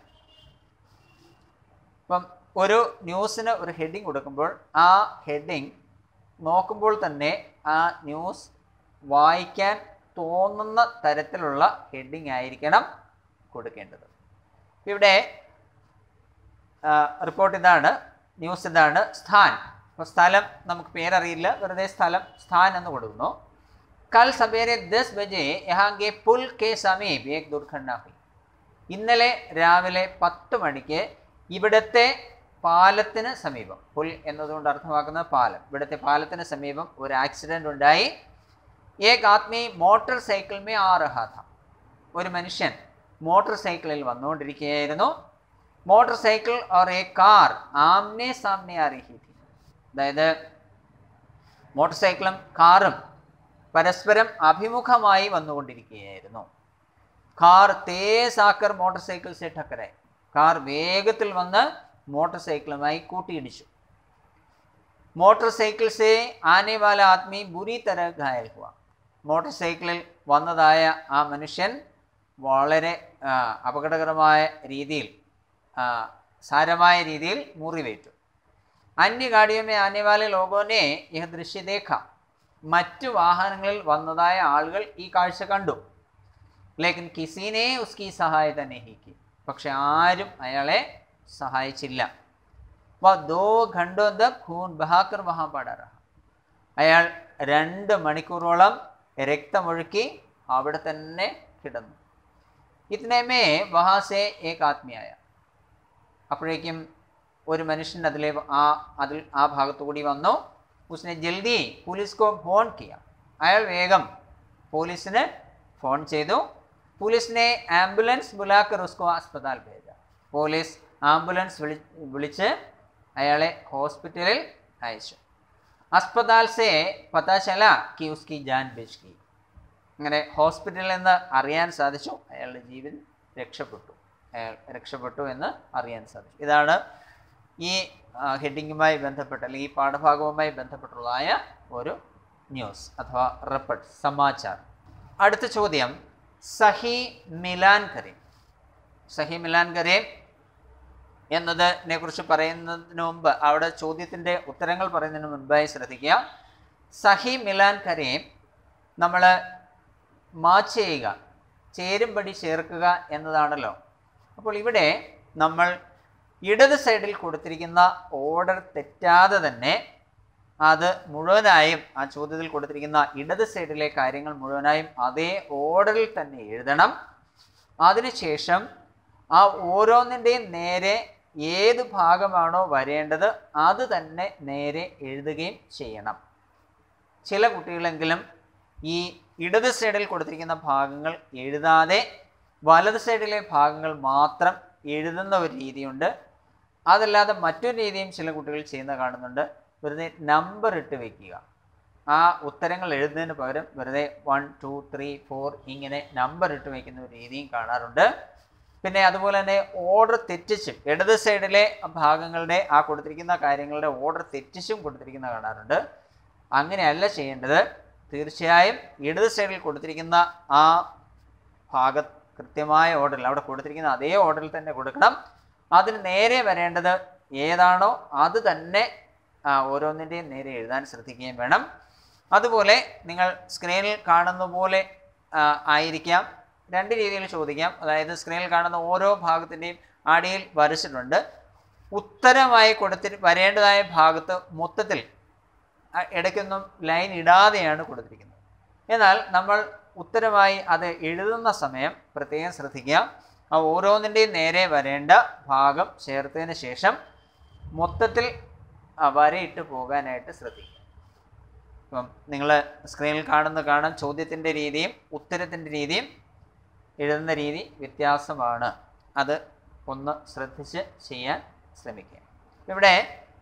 ഇപ്പം ഒരു ന്യൂസിന് ഒരു ഹെഡിങ് കൊടുക്കുമ്പോൾ ആ ഹെഡിങ് നോക്കുമ്പോൾ തന്നെ ആ ന്യൂസ് വായിക്കാൻ തോന്നുന്ന തരത്തിലുള്ള ഹെഡിങ് ആയിരിക്കണം കൊടുക്കേണ്ടത് ഇവിടെ റിപ്പോർട്ട് ഇതാണ് ന്യൂസ് ഇതാണ് സ്ഥാൻ അപ്പോൾ സ്ഥലം നമുക്ക് പേരറിയില്ല വെറുതെ സ്ഥലം സ്ഥാൻ എന്ന് കൊടുക്കുന്നു കൽ സവേരെ ദസ് ബജെ യഹാങ്കെ പുൽ കെ സമീപ് ഏക് ദുർഘടന ഹുയി ഇന്നലെ രാവിലെ പത്ത് മണിക്ക് ഇവിടുത്തെ പാലത്തിന് സമീപം പുൽ എന്നതുകൊണ്ട് അർത്ഥമാക്കുന്ന പാലം ഇവിടുത്തെ പാലത്തിന് സമീപം ഒരു ആക്സിഡൻ്റ് ഉണ്ടായി ഏക് ആത്മി മോട്ടോർ സൈക്കിൾ മേ ആ രഹാ ഥ ഒരു മനുഷ്യൻ മോട്ടോർ സൈക്കിളിൽ വന്നുകൊണ്ടിരിക്കുകയായിരുന്നു മോട്ടോർ സൈക്കിൾ ഓർ എ കാർ ആംനെ സാമ്നെ ആ രഹി ഥി അതായത് മോട്ടോർ സൈക്കിളും കാറും പരസ്പരം അഭിമുഖമായി വന്നുകൊണ്ടിരിക്കുകയായിരുന്നു കാർ തേസ് ആക്കർ മോട്ടോർ സൈക്കിൾ സെ ടക്കറായി കാർ വേഗത്തിൽ വന്ന് മോട്ടോർ സൈക്കിളുമായി കൂട്ടിയിടിച്ചു മോട്ടോർ സൈക്കിൾ സെ ആനെ വാല ആദ്മി ബുരി തര ഘായൽ ഹുവ മോട്ടോർ സൈക്കിളിൽ വന്നതായ ആ മനുഷ്യൻ വളരെ ആ, അപകടകരമായ രീതിയിൽ ആ, സാരമായ രീതിയിൽ മുറിവേറ്റു അന്യ ഗാഡിയുമേ ആനെ വാലെ ലോകോനെ യഹ ദൃശ്യ ദേഖ മറ്റു വാഹനങ്ങളിൽ വന്നതായ ആളുകൾ ഈ കാഴ്ച കണ്ടു ലേക്കിൻ കിസിനെ ഉസ്കി സഹായത നെഹിക്ക് പക്ഷെ ആരും അയാളെ സഹായിച്ചില്ല വ ദോ ഘണ്ടോ തക് ഖൂൻ ബഹാക്കർ വഹാ പട റഹ അയാൾ രണ്ട് മണിക്കൂറോളം രക്തമൊഴുക്കി അവിടെ തന്നെ കിടന്നു ഇത്തനമേ വഹാസെ ഏക് ആത്മീയായ അപ്പോഴേക്കും ഒരു മനുഷ്യൻ അതിലെ ആ അതിൽ ആ ഭാഗത്തു കൂടി വന്നു ഉസ്നെ ജൽദി പോലീസ്കോ ഫോൺ കിയ അയാൾ വേഗം പോലീസിന് ഫോൺ ചെയ്തു പോലീസിനെ ആംബുലൻസ് ബുലാക്കർ ഉസ്കോ അസ്പതാൽ ഭേജ പോലീസ് ആംബുലൻസ് വിളി വിളിച്ച് അയാളെ ഹോസ്പിറ്റലിൽ അയച്ചു അസ്പതാൽ സെ പതാ ചല കി ഉസ്കി ജാൻ ബെച്ച് ഗയി അങ്ങനെ ഹോസ്പിറ്റലിൽ നിന്ന് അറിയാൻ സാധിച്ചു അയാളുടെ ജീവൻ രക്ഷപ്പെട്ടു അയാൾ രക്ഷപ്പെട്ടു എന്ന് അറിയാൻ സാധിച്ചു ഇതാണ് ഈ ഹെഡിങ്ങുമായി ബന്ധപ്പെട്ട് അല്ലെങ്കിൽ ഈ പാഠഭാഗവുമായി ബന്ധപ്പെട്ടുള്ളതായ ഒരു ന്യൂസ് അഥവാ റിപ്പോർട്ട് സമാചാരം അടുത്ത ചോദ്യം സഹി മിലാൻ കരീം സഹി മിലാൻ കരീം എന്നതിനെ കുറിച്ച് പറയുന്നതിന് മുമ്പ് അവിടെ ചോദ്യത്തിൻ്റെ ഉത്തരങ്ങൾ പറയുന്നതിന് മുൻപായി ശ്രദ്ധിക്കുക സഹി മിലാൻ കരീം നമ്മൾ മാച്ച് ചെയ്യുക ചേരുംപടി ചേർക്കുക എന്നതാണല്ലോ അപ്പോൾ ഇവിടെ നമ്മൾ ഇടത് സൈഡിൽ കൊടുത്തിരിക്കുന്ന ഓർഡർ തെറ്റാതെ തന്നെ അത് മുഴുവനായും ആ ചോദ്യത്തിൽ കൊടുത്തിരിക്കുന്ന ഇടത് സൈഡിലെ കാര്യങ്ങൾ മുഴുവനായും അതേ ഓർഡറിൽ തന്നെ എഴുതണം അതിനുശേഷം ആ ഓരോന്നിൻ്റെയും നേരെ ഏത് ഭാഗമാണോ വരേണ്ടത് അത് തന്നെ നേരെ എഴുതുകയും ചെയ്യണം ചില കുട്ടികളെങ്കിലും ഈ ഇടത് സൈഡിൽ കൊടുത്തിരിക്കുന്ന ഭാഗങ്ങൾ എഴുതാതെ വലത് സൈഡിലെ ഭാഗങ്ങൾ മാത്രം എഴുതുന്ന ഒരു രീതിയുണ്ട് അതല്ലാതെ മറ്റൊരു രീതിയും ചില കുട്ടികൾ ചെയ്യുന്ന കാണുന്നുണ്ട് വെറുതെ നമ്പർ ഇട്ട് വെക്കുക ആ ഉത്തരങ്ങൾ എഴുതുന്നതിന് പകരം വെറുതെ വൺ ടു ത്രീ ഫോർ ഇങ്ങനെ നമ്പർ ഇട്ട് വയ്ക്കുന്ന ഒരു രീതിയും കാണാറുണ്ട് പിന്നെ അതുപോലെ തന്നെ ഓർഡർ തെറ്റിച്ചും ഇടത് സൈഡിലെ ഭാഗങ്ങളുടെ ആ കൊടുത്തിരിക്കുന്ന കാര്യങ്ങളുടെ ഓർഡർ തെറ്റിച്ചും കൊടുത്തിരിക്കുന്ന കാണാറുണ്ട് അങ്ങനെയല്ല ചെയ്യേണ്ടത് തീർച്ചയായും ഇടത് സൈഡിൽ കൊടുത്തിരിക്കുന്ന ആ ഭാഗ കൃത്യമായ ഓർഡറിൽ അവിടെ കൊടുത്തിരിക്കുന്ന അതേ ഓർഡറിൽ തന്നെ കൊടുക്കണം അതിന് നേരെ വരേണ്ടത് ഏതാണോ അത് തന്നെ ആ, ഓരോന്നിൻ്റെയും നേരെ എഴുതാൻ ശ്രദ്ധിക്കുകയും വേണം അതുപോലെ നിങ്ങൾ സ്ക്രീനിൽ കാണുന്ന പോലെ ആ, ആയിരിക്കാം രണ്ട് രീതിയിൽ ചോദിക്കാം അതായത് സ്ക്രീനിൽ കാണുന്ന ഓരോ ഭാഗത്തിൻ്റെയും അടിയിൽ വരച്ചിട്ടുണ്ട് ഉത്തരമായി കൊടുത്തി വരേണ്ടതായ ഭാഗത്ത് മൊത്തത്തിൽ ആ, ഇടയ്ക്കൊന്നും ലൈൻ ഇടാതെയാണ് കൊടുത്തിരിക്കുന്നത് എന്നാൽ നമ്മൾ ഉത്തരമായി അത് എഴുതുന്ന സമയം പ്രത്യേകം ശ്രദ്ധിക്കുക ആ ഓരോന്നിൻ്റെയും നേരെ വരേണ്ട ഭാഗം ചേർത്തതിന് ശേഷം മൊത്തത്തിൽ ആ വരയിട്ട് പോകാനായിട്ട് ശ്രദ്ധിക്കുക ഇപ്പം നിങ്ങൾ സ്ക്രീനിൽ കാണുന്ന കാണാം ചോദ്യത്തിൻ്റെ രീതിയും ഉത്തരത്തിൻ്റെ രീതിയും എഴുതുന്ന രീതി വ്യത്യാസമാണ് അത് ഒന്ന് ശ്രദ്ധിച്ച് ചെയ്യാൻ ശ്രമിക്കുക ഇവിടെ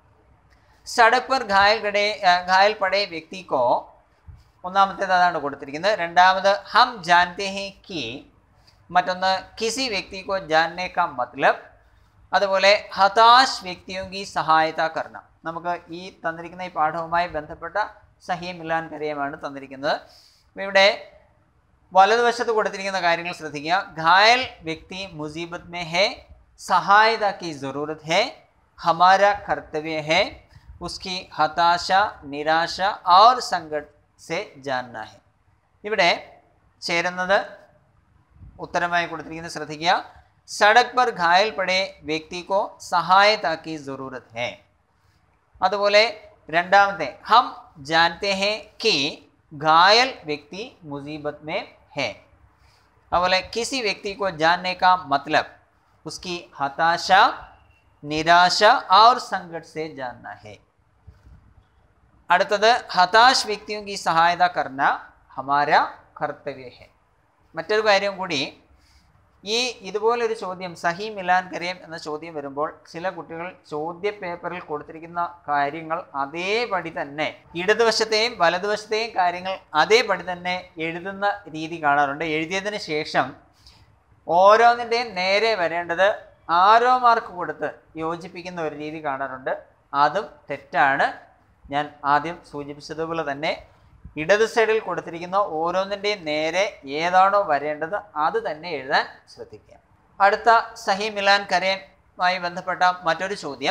സടക് പർ ഘായൽ കടേ ഘായൽ പടേ വ്യക്തിക്കോ ഒന്നാമത്തേത് അതാണ് കൊടുത്തിരിക്കുന്നത് രണ്ടാമത് ഹം ജാൻതെ ഹെ കി മറ്റൊന്ന് കിസി വ്യക്തിക്കോ ജാൻനെ കാ മത്ലബ് അതുപോലെ ഹതാശ് വ്യക്തിയോങ്കി സഹായത കർണം നമുക്ക് ഈ തന്നിരിക്കുന്ന ഈ പാഠവുമായി ബന്ധപ്പെട്ട സഹി മിലാൻ കരയമാണ് തന്നിരിക്കുന്നത് അപ്പോൾ ഇവിടെ വലതുവശത്ത് കൊടുത്തിരിക്കുന്ന കാര്യങ്ങൾ ശ്രദ്ധിക്കുക ഘായൽ വ്യക്തി മുസീബത്ത് മേ ഹെ സഹായത की ज़रूरत है हमारा कर्तव्य है उसकी हताशा निराശ और संकट से जानना है ഇവിടെ ചേരുന്നത് ഉത്തരമായി കൊടുത്തിരിക്കുന്നത് ശ്രദ്ധിക്കുക സടക് പർ ഘായൽ പടേ വ്യക്തിക്കോ സഹായത की ज़रूरत है അതുപോലെ രണ്ടാമത്തെ ഹം ജാൻത്തെ ഹെ കി घायल व्यक्ति मुसीबत में है അതുപോലെ किसी व्यक्ति को जानने का मतलब उसकी हताशा निराशा और संकट से जानना है അടുത്തത് ഹതാശ് വ്യക്തിയും ഈ സഹായത കർണ ഹമാര കർത്തവ്യ ഹെ മറ്റൊരു കാര്യം കൂടി ഈ ഇതുപോലൊരു ചോദ്യം സഹി മിലാൻ കരയം എന്ന ചോദ്യം വരുമ്പോൾ ചില കുട്ടികൾ ചോദ്യ പേപ്പറിൽ കൊടുത്തിരിക്കുന്ന കാര്യങ്ങൾ അതേപടി തന്നെ ഇടതുവശത്തെയും വലതുവശത്തെയും കാര്യങ്ങൾ അതേപടി തന്നെ എഴുതുന്ന രീതി കാണാറുണ്ട് എഴുതിയതിന് ശേഷം ഓരോന്നിൻ്റെയും നേരെ വരേണ്ടത് ആരോ മാർക്ക് കൊടുത്ത് യോജിപ്പിക്കുന്ന ഒരു രീതി കാണാറുണ്ട് അതും തെറ്റാണ് ഞാൻ ആദ്യം സൂചിപ്പിച്ചതുപോലെ തന്നെ ഇടത് സൈഡിൽ കൊടുത്തിരിക്കുന്ന ഓരോന്നിൻ്റെയും നേരെ ഏതാണോ വരേണ്ടത് അത് തന്നെ എഴുതാൻ ശ്രദ്ധിക്കുക അടുത്ത സഹി മിലാൻ കരയുമായി ബന്ധപ്പെട്ട മറ്റൊരു ചോദ്യം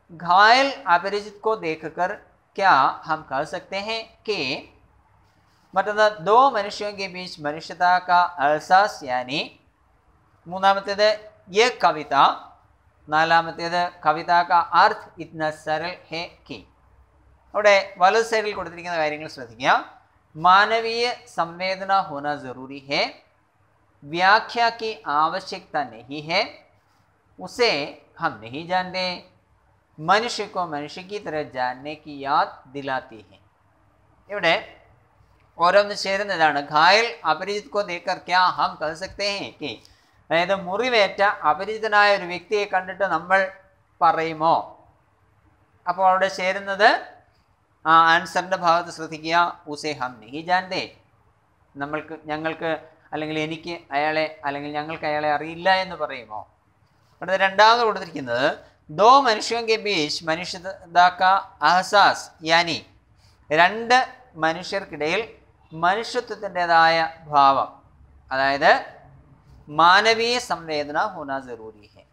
घायल अपरिचित को देखकर क्या हम कह सकते हैं कि മറ്റൊന്ന് ദോ മനുഷ്യോ കെ ബീച്ച് മനുഷ്യത കാ അൽസാസ് യാനി മൂന്നാമത്തേത് യ കവിത നാലാമത്തേത് കവിത കാ അർത്ത് ഇത്ന സരൽ ഹെ കി അവിടെ വലത് സൈഡിൽ കൊടുത്തിരിക്കുന്ന കാര്യങ്ങൾ ശ്രദ്ധിക്കുക മാനവീയ സംവേദന ഹോന ജറൂരി ഹെ व्याख्या की आवश्यकता नहीं है उसे हम नहीं जानते मनुष्य को मनुष्य की तरह जानने की याद दिलाती है ഇവിടെ ഓരോന്ന് ചേരുന്നതാണ് ഘായൽ അപരിചിത് കോ ദേക്കർ ക്യാ ഹം കഹ സക്തേ ഹേ കി അതായത് മുറിവേറ്റ അപരിചിതനായ ഒരു വ്യക്തിയെ കണ്ടിട്ട് നമ്മൾ പറയുമോ അപ്പോൾ അവിടെ ചേരുന്നത് ആ ആൻസറിൻ്റെ ഭാഗത്ത് ശ്രദ്ധിക്കുക ഉസേ ഹം നെഹി ജാൻതേ നമ്മൾക്ക് ഞങ്ങൾക്ക് അല്ലെങ്കിൽ എനിക്ക് അയാളെ അല്ലെങ്കിൽ ഞങ്ങൾക്ക് അയാളെ അറിയില്ല എന്ന് പറയുമോ അടുത്ത രണ്ടാമത് കൊടുത്തിരിക്കുന്നത് ദോ മനുഷ്യോ കെ ബീച്ച് മനുഷ്യതാക്ക അഹസാസ് യാനി രണ്ട് മനുഷ്യർക്കിടയിൽ മനുഷ്യത്വത്തിൻ്റെതായ ഭാവം അതായത് മാനവീയ സംവേദന ഹോന ജറൂരി ഹെ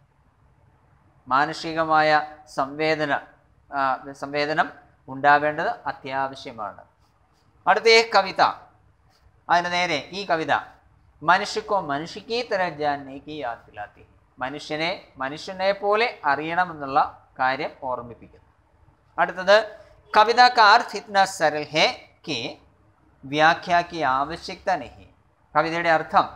മാനുഷികമായ സംവേദന ആ, സംവേദനം ഉണ്ടാവേണ്ടത് അത്യാവശ്യമാണ് അടുത്ത ഈ കവിത അതിന് നേരെ ഈ കവിത മനുഷ്യക്കോ മനുഷ്യക്കീ തരം ജാനേക്ക് യാത്തിലാത്തി മനുഷ്യനെ മനുഷ്യനെ പോലെ അറിയണമെന്നുള്ള കാര്യം ഓർമ്മിപ്പിക്കുന്നു അടുത്തത് കവിത കാ അർത്ഥ ഇത്ന സരൽ ഹെ കി വ്യാഖ്യാക്കി ആവശ്യകത നഹി കവിതയുടെ അർത്ഥം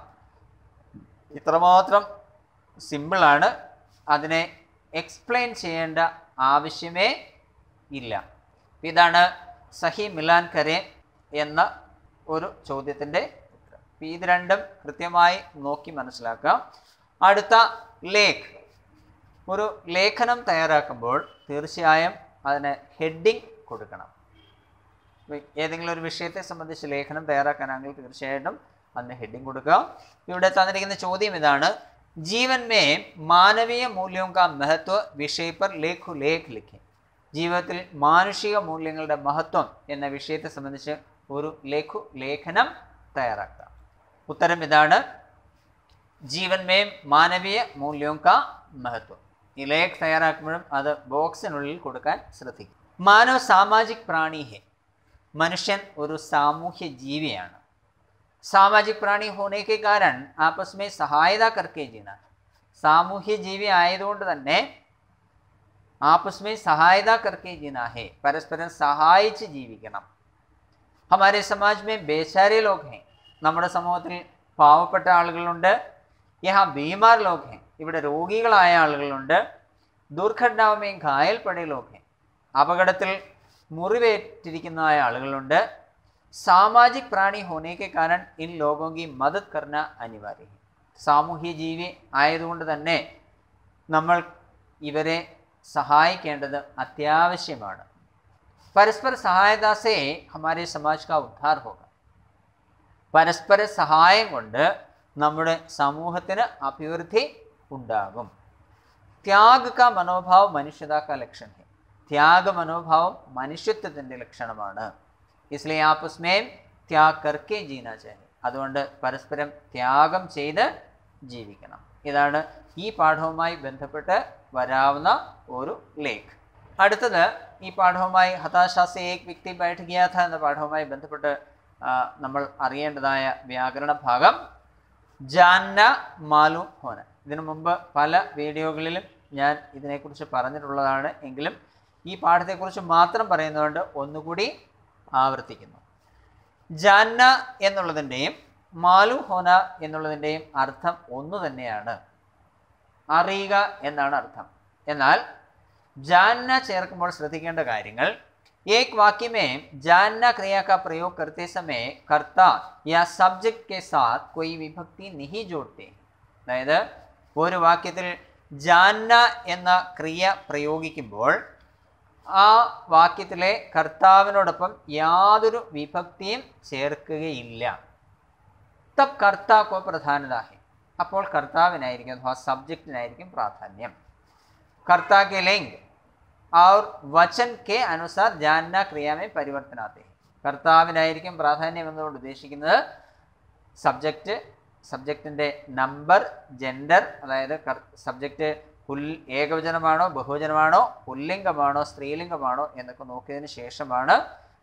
ഇത്രമാത്രം സിമ്പിളാണ് അതിനെ എക്സ്പ്ലെയിൻ ചെയ്യേണ്ട ആവശ്യമേ ഇല്ല ഇതാണ് സഹി മിലാൻ കരെ എന്ന ഒരു ചോദ്യത്തിൻ്റെ ഉത്തരം അപ്പൊ ഇത് രണ്ടും കൃത്യമായി നോക്കി മനസ്സിലാക്കാം അടുത്ത ലേഖ് ഒരു ലേഖനം തയ്യാറാക്കുമ്പോൾ തീർച്ചയായും അതിന് ഹെഡിങ് കൊടുക്കണം ഇപ്പൊ ഏതെങ്കിലും ഒരു വിഷയത്തെ സംബന്ധിച്ച് ലേഖനം തയ്യാറാക്കാനാണെങ്കിൽ തീർച്ചയായിട്ടും അതിന് ഹെഡിങ് കൊടുക്കുക ഇവിടെ തന്നിരിക്കുന്ന ചോദ്യം ഇതാണ് ജീവൻ മേ മാനവീയ മൂല്യവും കാ മഹത്വ വിഷയ पर ലേഖു ലേഖ് ലിഖെ ജീവിതത്തിൽ മാനുഷിക മൂല്യങ്ങളുടെ മഹത്വം എന്ന വിഷയത്തെ സംബന്ധിച്ച് ഒരു ലേഖു ലേഖനം തയ്യാറാക്കുക ഉത്തരം ഇതാണ് ജീവൻ മേ മാനവീയ മൂല്യവും കാ മഹത്വം ഈ ലേഖ് തയ്യാറാക്കുമ്പോഴും അത് ബോക്സിനുള്ളിൽ കൊടുക്കാൻ ശ്രദ്ധിക്കും മാനവ സാമാജിക് പ്രാണി ഹെ മനുഷ്യൻ ഒരു സാമൂഹ്യ ജീവിയാണ് സാമാജിക് പ്രാണി होने के कारण आपस में സഹായത करके जीना സാമൂഹ്യ ജീവി ആയതുകൊണ്ട് തന്നെ ആപ്പസ് में സഹായത करके जीना है പരസ്പരം സഹായിച്ച് ജീവിക്കണം हमारे समाज में बेचारे लोग हैं നമ്മുടെ സമൂഹത്തിൽ പാവപ്പെട്ട ആളുകളുണ്ട് യഹാ ബീമാർ ലോഗ് ഹെ ഇവിടെ രോഗികളായ ആളുകളുണ്ട് ദുർഘടനാവുമേ ഘായൽ പടേ ലോഗ് ഹെ അപകടത്തിൽ മുറിവേറ്റിരിക്കുന്നതായ ആളുകളുണ്ട് സാമാജിക് പ്രാണി होने के कारण इन लोगों की मदद करना अनिवार्य है സാമൂഹ്യ ജീവി ആയതുകൊണ്ട് തന്നെ നമ്മൾ ഇവരെ സഹായിക്കേണ്ടത് അത്യാവശ്യമാണ് പരസ്പര സഹായത സേ ഹമാരെ സമാജ് കാ ഉദ്ധാർ ഹോഗ പരസ്പര സഹായം കൊണ്ട് നമ്മുടെ സമൂഹത്തിന് അഭിവൃദ്ധി ഉണ്ടാകും ത്യാഗ് കാ മനോഭാവം മനുഷ്യത കാ ലക്ഷൺ ഹെ ത്യാഗ മനോഭാവം മനുഷ്യത്വത്തിൻ്റെ ലക്ഷണമാണ് ഇസ്ലിയെ ആപ്പസ്മേം ത്യാഗ് കർക്കെ ജീന ചാഹെ അതുകൊണ്ട് പരസ്പരം ത്യാഗം ചെയ്ത് ജീവിക്കണം ഇതാണ് ഈ പാഠവുമായി ബന്ധപ്പെട്ട് വരാവുന്ന ഒരു ലേഖ് അടുത്തത് ഈ പാഠവുമായി ഹതാശാസെ ഏക് വ്യക്തി ബൈഠ് ഗിയാഥ എന്ന പാഠവുമായി ബന്ധപ്പെട്ട് ആ, നമ്മൾ അറിയേണ്ടതായ വ്യാകരണ ഭാഗം ജാന്ന മാലു ഹോന ഇതിനു മുമ്പ് പല വീഡിയോകളിലും ഞാൻ ഇതിനെക്കുറിച്ച് പറഞ്ഞിട്ടുള്ളതാണ് എങ്കിലും ഈ പാഠത്തെക്കുറിച്ച് മാത്രം പറയുന്നതുകൊണ്ട് ഒന്നുകൂടി ആവർത്തിക്കുന്നു ജാന്ന എന്നുള്ളതിൻ്റെയും മാലു ഹോന എന്നുള്ളതിൻ്റെയും അർത്ഥം ഒന്നു തന്നെയാണ് അറിയുക എന്നാണ് അർത്ഥം എന്നാൽ जानना ചേർക്കുമ്പോൾ ശ്രദ്ധിക്കേണ്ട കാര്യങ്ങൾ एक वाक्य में जानना क्रिया का प्रयोग करते समय कर्ता या सब्जेक्ट के साथ कोई विभक्ति नहीं जोड़ते അതായത് ഒരു വാക്യത്തിൽ ജാന്ന എന്ന ക്രിയ പ്രയോഗിക്കുമ്പോൾ ആ വാക്യത്തിലെ കർത്താവിനോടൊപ്പം യാതൊരു വിഭക്തിയും ചേർക്കുകയില്ല തബ് കർത്താക്കോ പ്രധാനത ഹെ അപ്പോൾ കർത്താവിനായിരിക്കും അഥവാ സബ്ജക്റ്റിനായിരിക്കും പ്രാധാന്യം कर्ता के लिंग और वचन के अनुसार जानना क्रिया में परिवर्तन आते हैं കർത്താവിനായിരിക്കും പ്രാധാന്യം എന്നതുകൊണ്ട് ഉദ്ദേശിക്കുന്നത് സബ്ജക്റ്റ് സബ്ജക്റ്റിൻ്റെ നമ്പർ ജെൻഡർ അതായത് സബ്ജക്റ്റ് പുൽ ഏകവചനമാണോ ബഹുവചനമാണോ പുല്ലിംഗമാണോ സ്ത്രീലിംഗമാണോ എന്നൊക്കെ നോക്കിയതിന് ശേഷമാണ്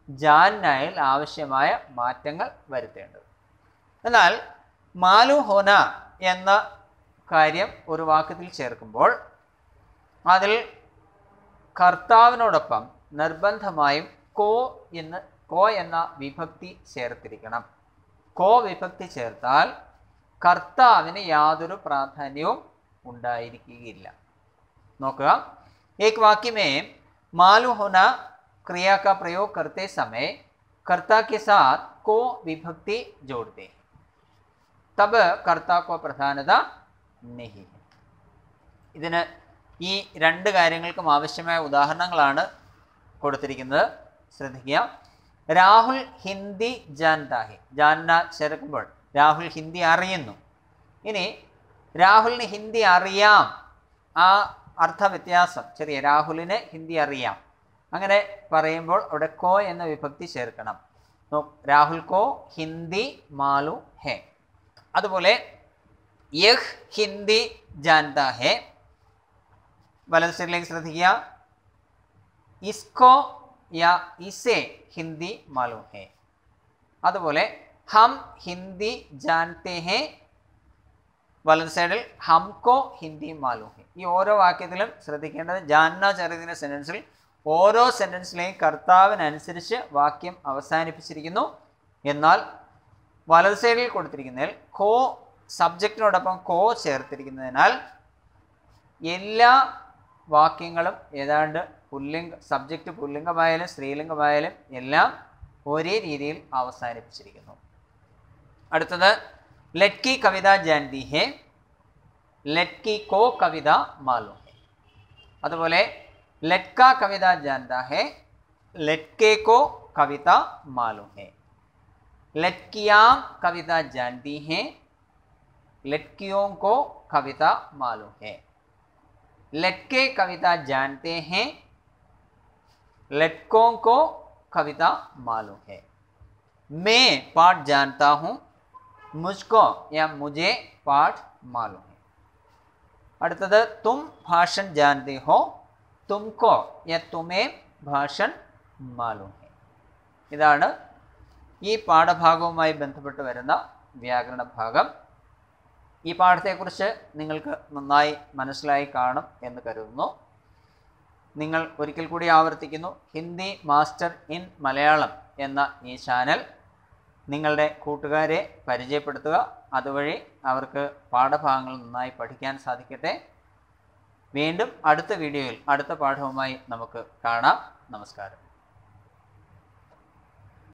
ജാനായിൽ ആവശ്യമായ മാറ്റങ്ങൾ വരുത്തേണ്ടത് എന്നാൽ മാലു ഹോന എന്ന കാര്യം ഒരു വാക്യത്തിൽ ചേർക്കുമ്പോൾ അതിൽ കർത്താവിനോടൊപ്പം നിർബന്ധമായും കോ എന്ന് കോ എന്ന വിഭക്തി ചേർത്തിരിക്കണം കോ വിഭക്തി ചേർത്താൽ കർത്താവിന് യാതൊരു പ്രാധാന്യവും ഉണ്ടായിരിക്കുകയില്ല നോക്കുക एक वाक्य में मालूम होना क्रिया का प्रयोग करते समय कर्ता के साथ को विभक्ति जोड़ते हैं तब कर्ता को പ്രധാനത नहीं है ഇതിന് ഈ രണ്ട് കാര്യങ്ങൾക്കും ആവശ്യമായ ഉദാഹരണങ്ങളാണ് കൊടുത്തിരിക്കുന്നത് ശ്രദ്ധിക്കുക രാഹുൽ ഹിന്ദി ജാൻതാഹെ ജാന്ന ചേർക്കുമ്പോൾ രാഹുൽ ഹിന്ദി അറിയുന്നു ഇനി രാഹുലിന് ഹിന്ദി അറിയാം ആ അർത്ഥവ്യത്യാസം ചെറിയ രാഹുലിന് ഹിന്ദി അറിയാം അങ്ങനെ പറയുമ്പോൾ അവിടെ കോ എന്ന വിഭക്തി ചേർക്കണം നോ- രാഹുൽ കോ ഹിന്ദി മാലു ഹെ അതുപോലെ യഹ് ഹിന്ദി ജാൻതാ ഹെ വലത് സൈഡിലേക്ക് ശ്രദ്ധിക്കുക ഇസ്കോ യാ ഇസെ ഹിന്ദി മാലൂം ഹെ അതുപോലെ ഹം ഹിന്ദി ജാൻത്തെ ഹെ വലത് സൈഡിൽ ഹംകോ ഹിന്ദി മാലൂം ഹെ ഈ ഓരോ വാക്യത്തിലും ശ്രദ്ധിക്കേണ്ടത് ജാന്ന ചെറുതിൻ്റെ സെൻറ്റൻസിൽ ഓരോ സെൻറ്റൻസിലെയും കർത്താവിനനുസരിച്ച് വാക്യം അവസാനിപ്പിച്ചിരിക്കുന്നു എന്നാൽ വലത് സൈഡിൽ കൊടുത്തിരിക്കുന്നതിൽ കോ സബ്ജക്റ്റിനോടൊപ്പം കോ ചേർത്തിരിക്കുന്നതിനാൽ എല്ലാ വാക്യങ്ങളും ഏതാണ്ട് പുല്ലിംഗ സബ്ജക്റ്റ് പുല്ലിംഗമായാലും സ്ത്രീലിംഗമായാലും എല്ലാം ഒരേ രീതിയിൽ അവസാനിപ്പിച്ചിരിക്കുന്നു അടുത്തത് ലറ്റ്കി കവിത ജാൻതി ഹെ ലറ്റ്കി കോ കവിത മാലൂം ഹെ അതുപോലെ ലറ്റ്ക കവിത ജാൻതാ ഹെ ലറ്റ്കെ കോ കവിത മാലൂം ഹെ ലറ്റ്കിയാം കവിത ജാൻതി ഹെ लड़कियों को कविता मालूम है लटके कविता जानते हैं लटकों को कविता मालूम है मैं पाठ जानता हूँ मुझको या मुझे पाठ मालूम है അടുത്തത് തും ഭാഷൻ ജാൻതി ഹോ തുംകോ യ തുമേ ഭാഷൻ മാലൂം ഹെ ഇതാണ് ഈ പാഠഭാഗവുമായി ബന്ധപ്പെട്ട് വരുന്ന വ്യാകരണ ഭാഗം ഈ പാഠത്തെക്കുറിച്ച് നിങ്ങൾക്ക് നന്നായി മനസ്സിലായി കാണും എന്ന് കരുതുന്നു നിങ്ങൾ ഒരിക്കൽ കൂടി ആവർത്തിക്കുന്നു ഹിന്ദി മാസ്റ്റർ ഇൻ മലയാളം എന്ന ഈ ചാനൽ നിങ്ങളുടെ കൂട്ടുകാരെ പരിചയപ്പെടുത്തുക അതുവഴി അവർക്ക് പാഠഭാഗങ്ങൾ നന്നായി പഠിക്കാൻ സാധിക്കട്ടെ വീണ്ടും അടുത്ത വീഡിയോയിൽ അടുത്ത പാഠവുമായി നമുക്ക് കാണാം നമസ്കാരം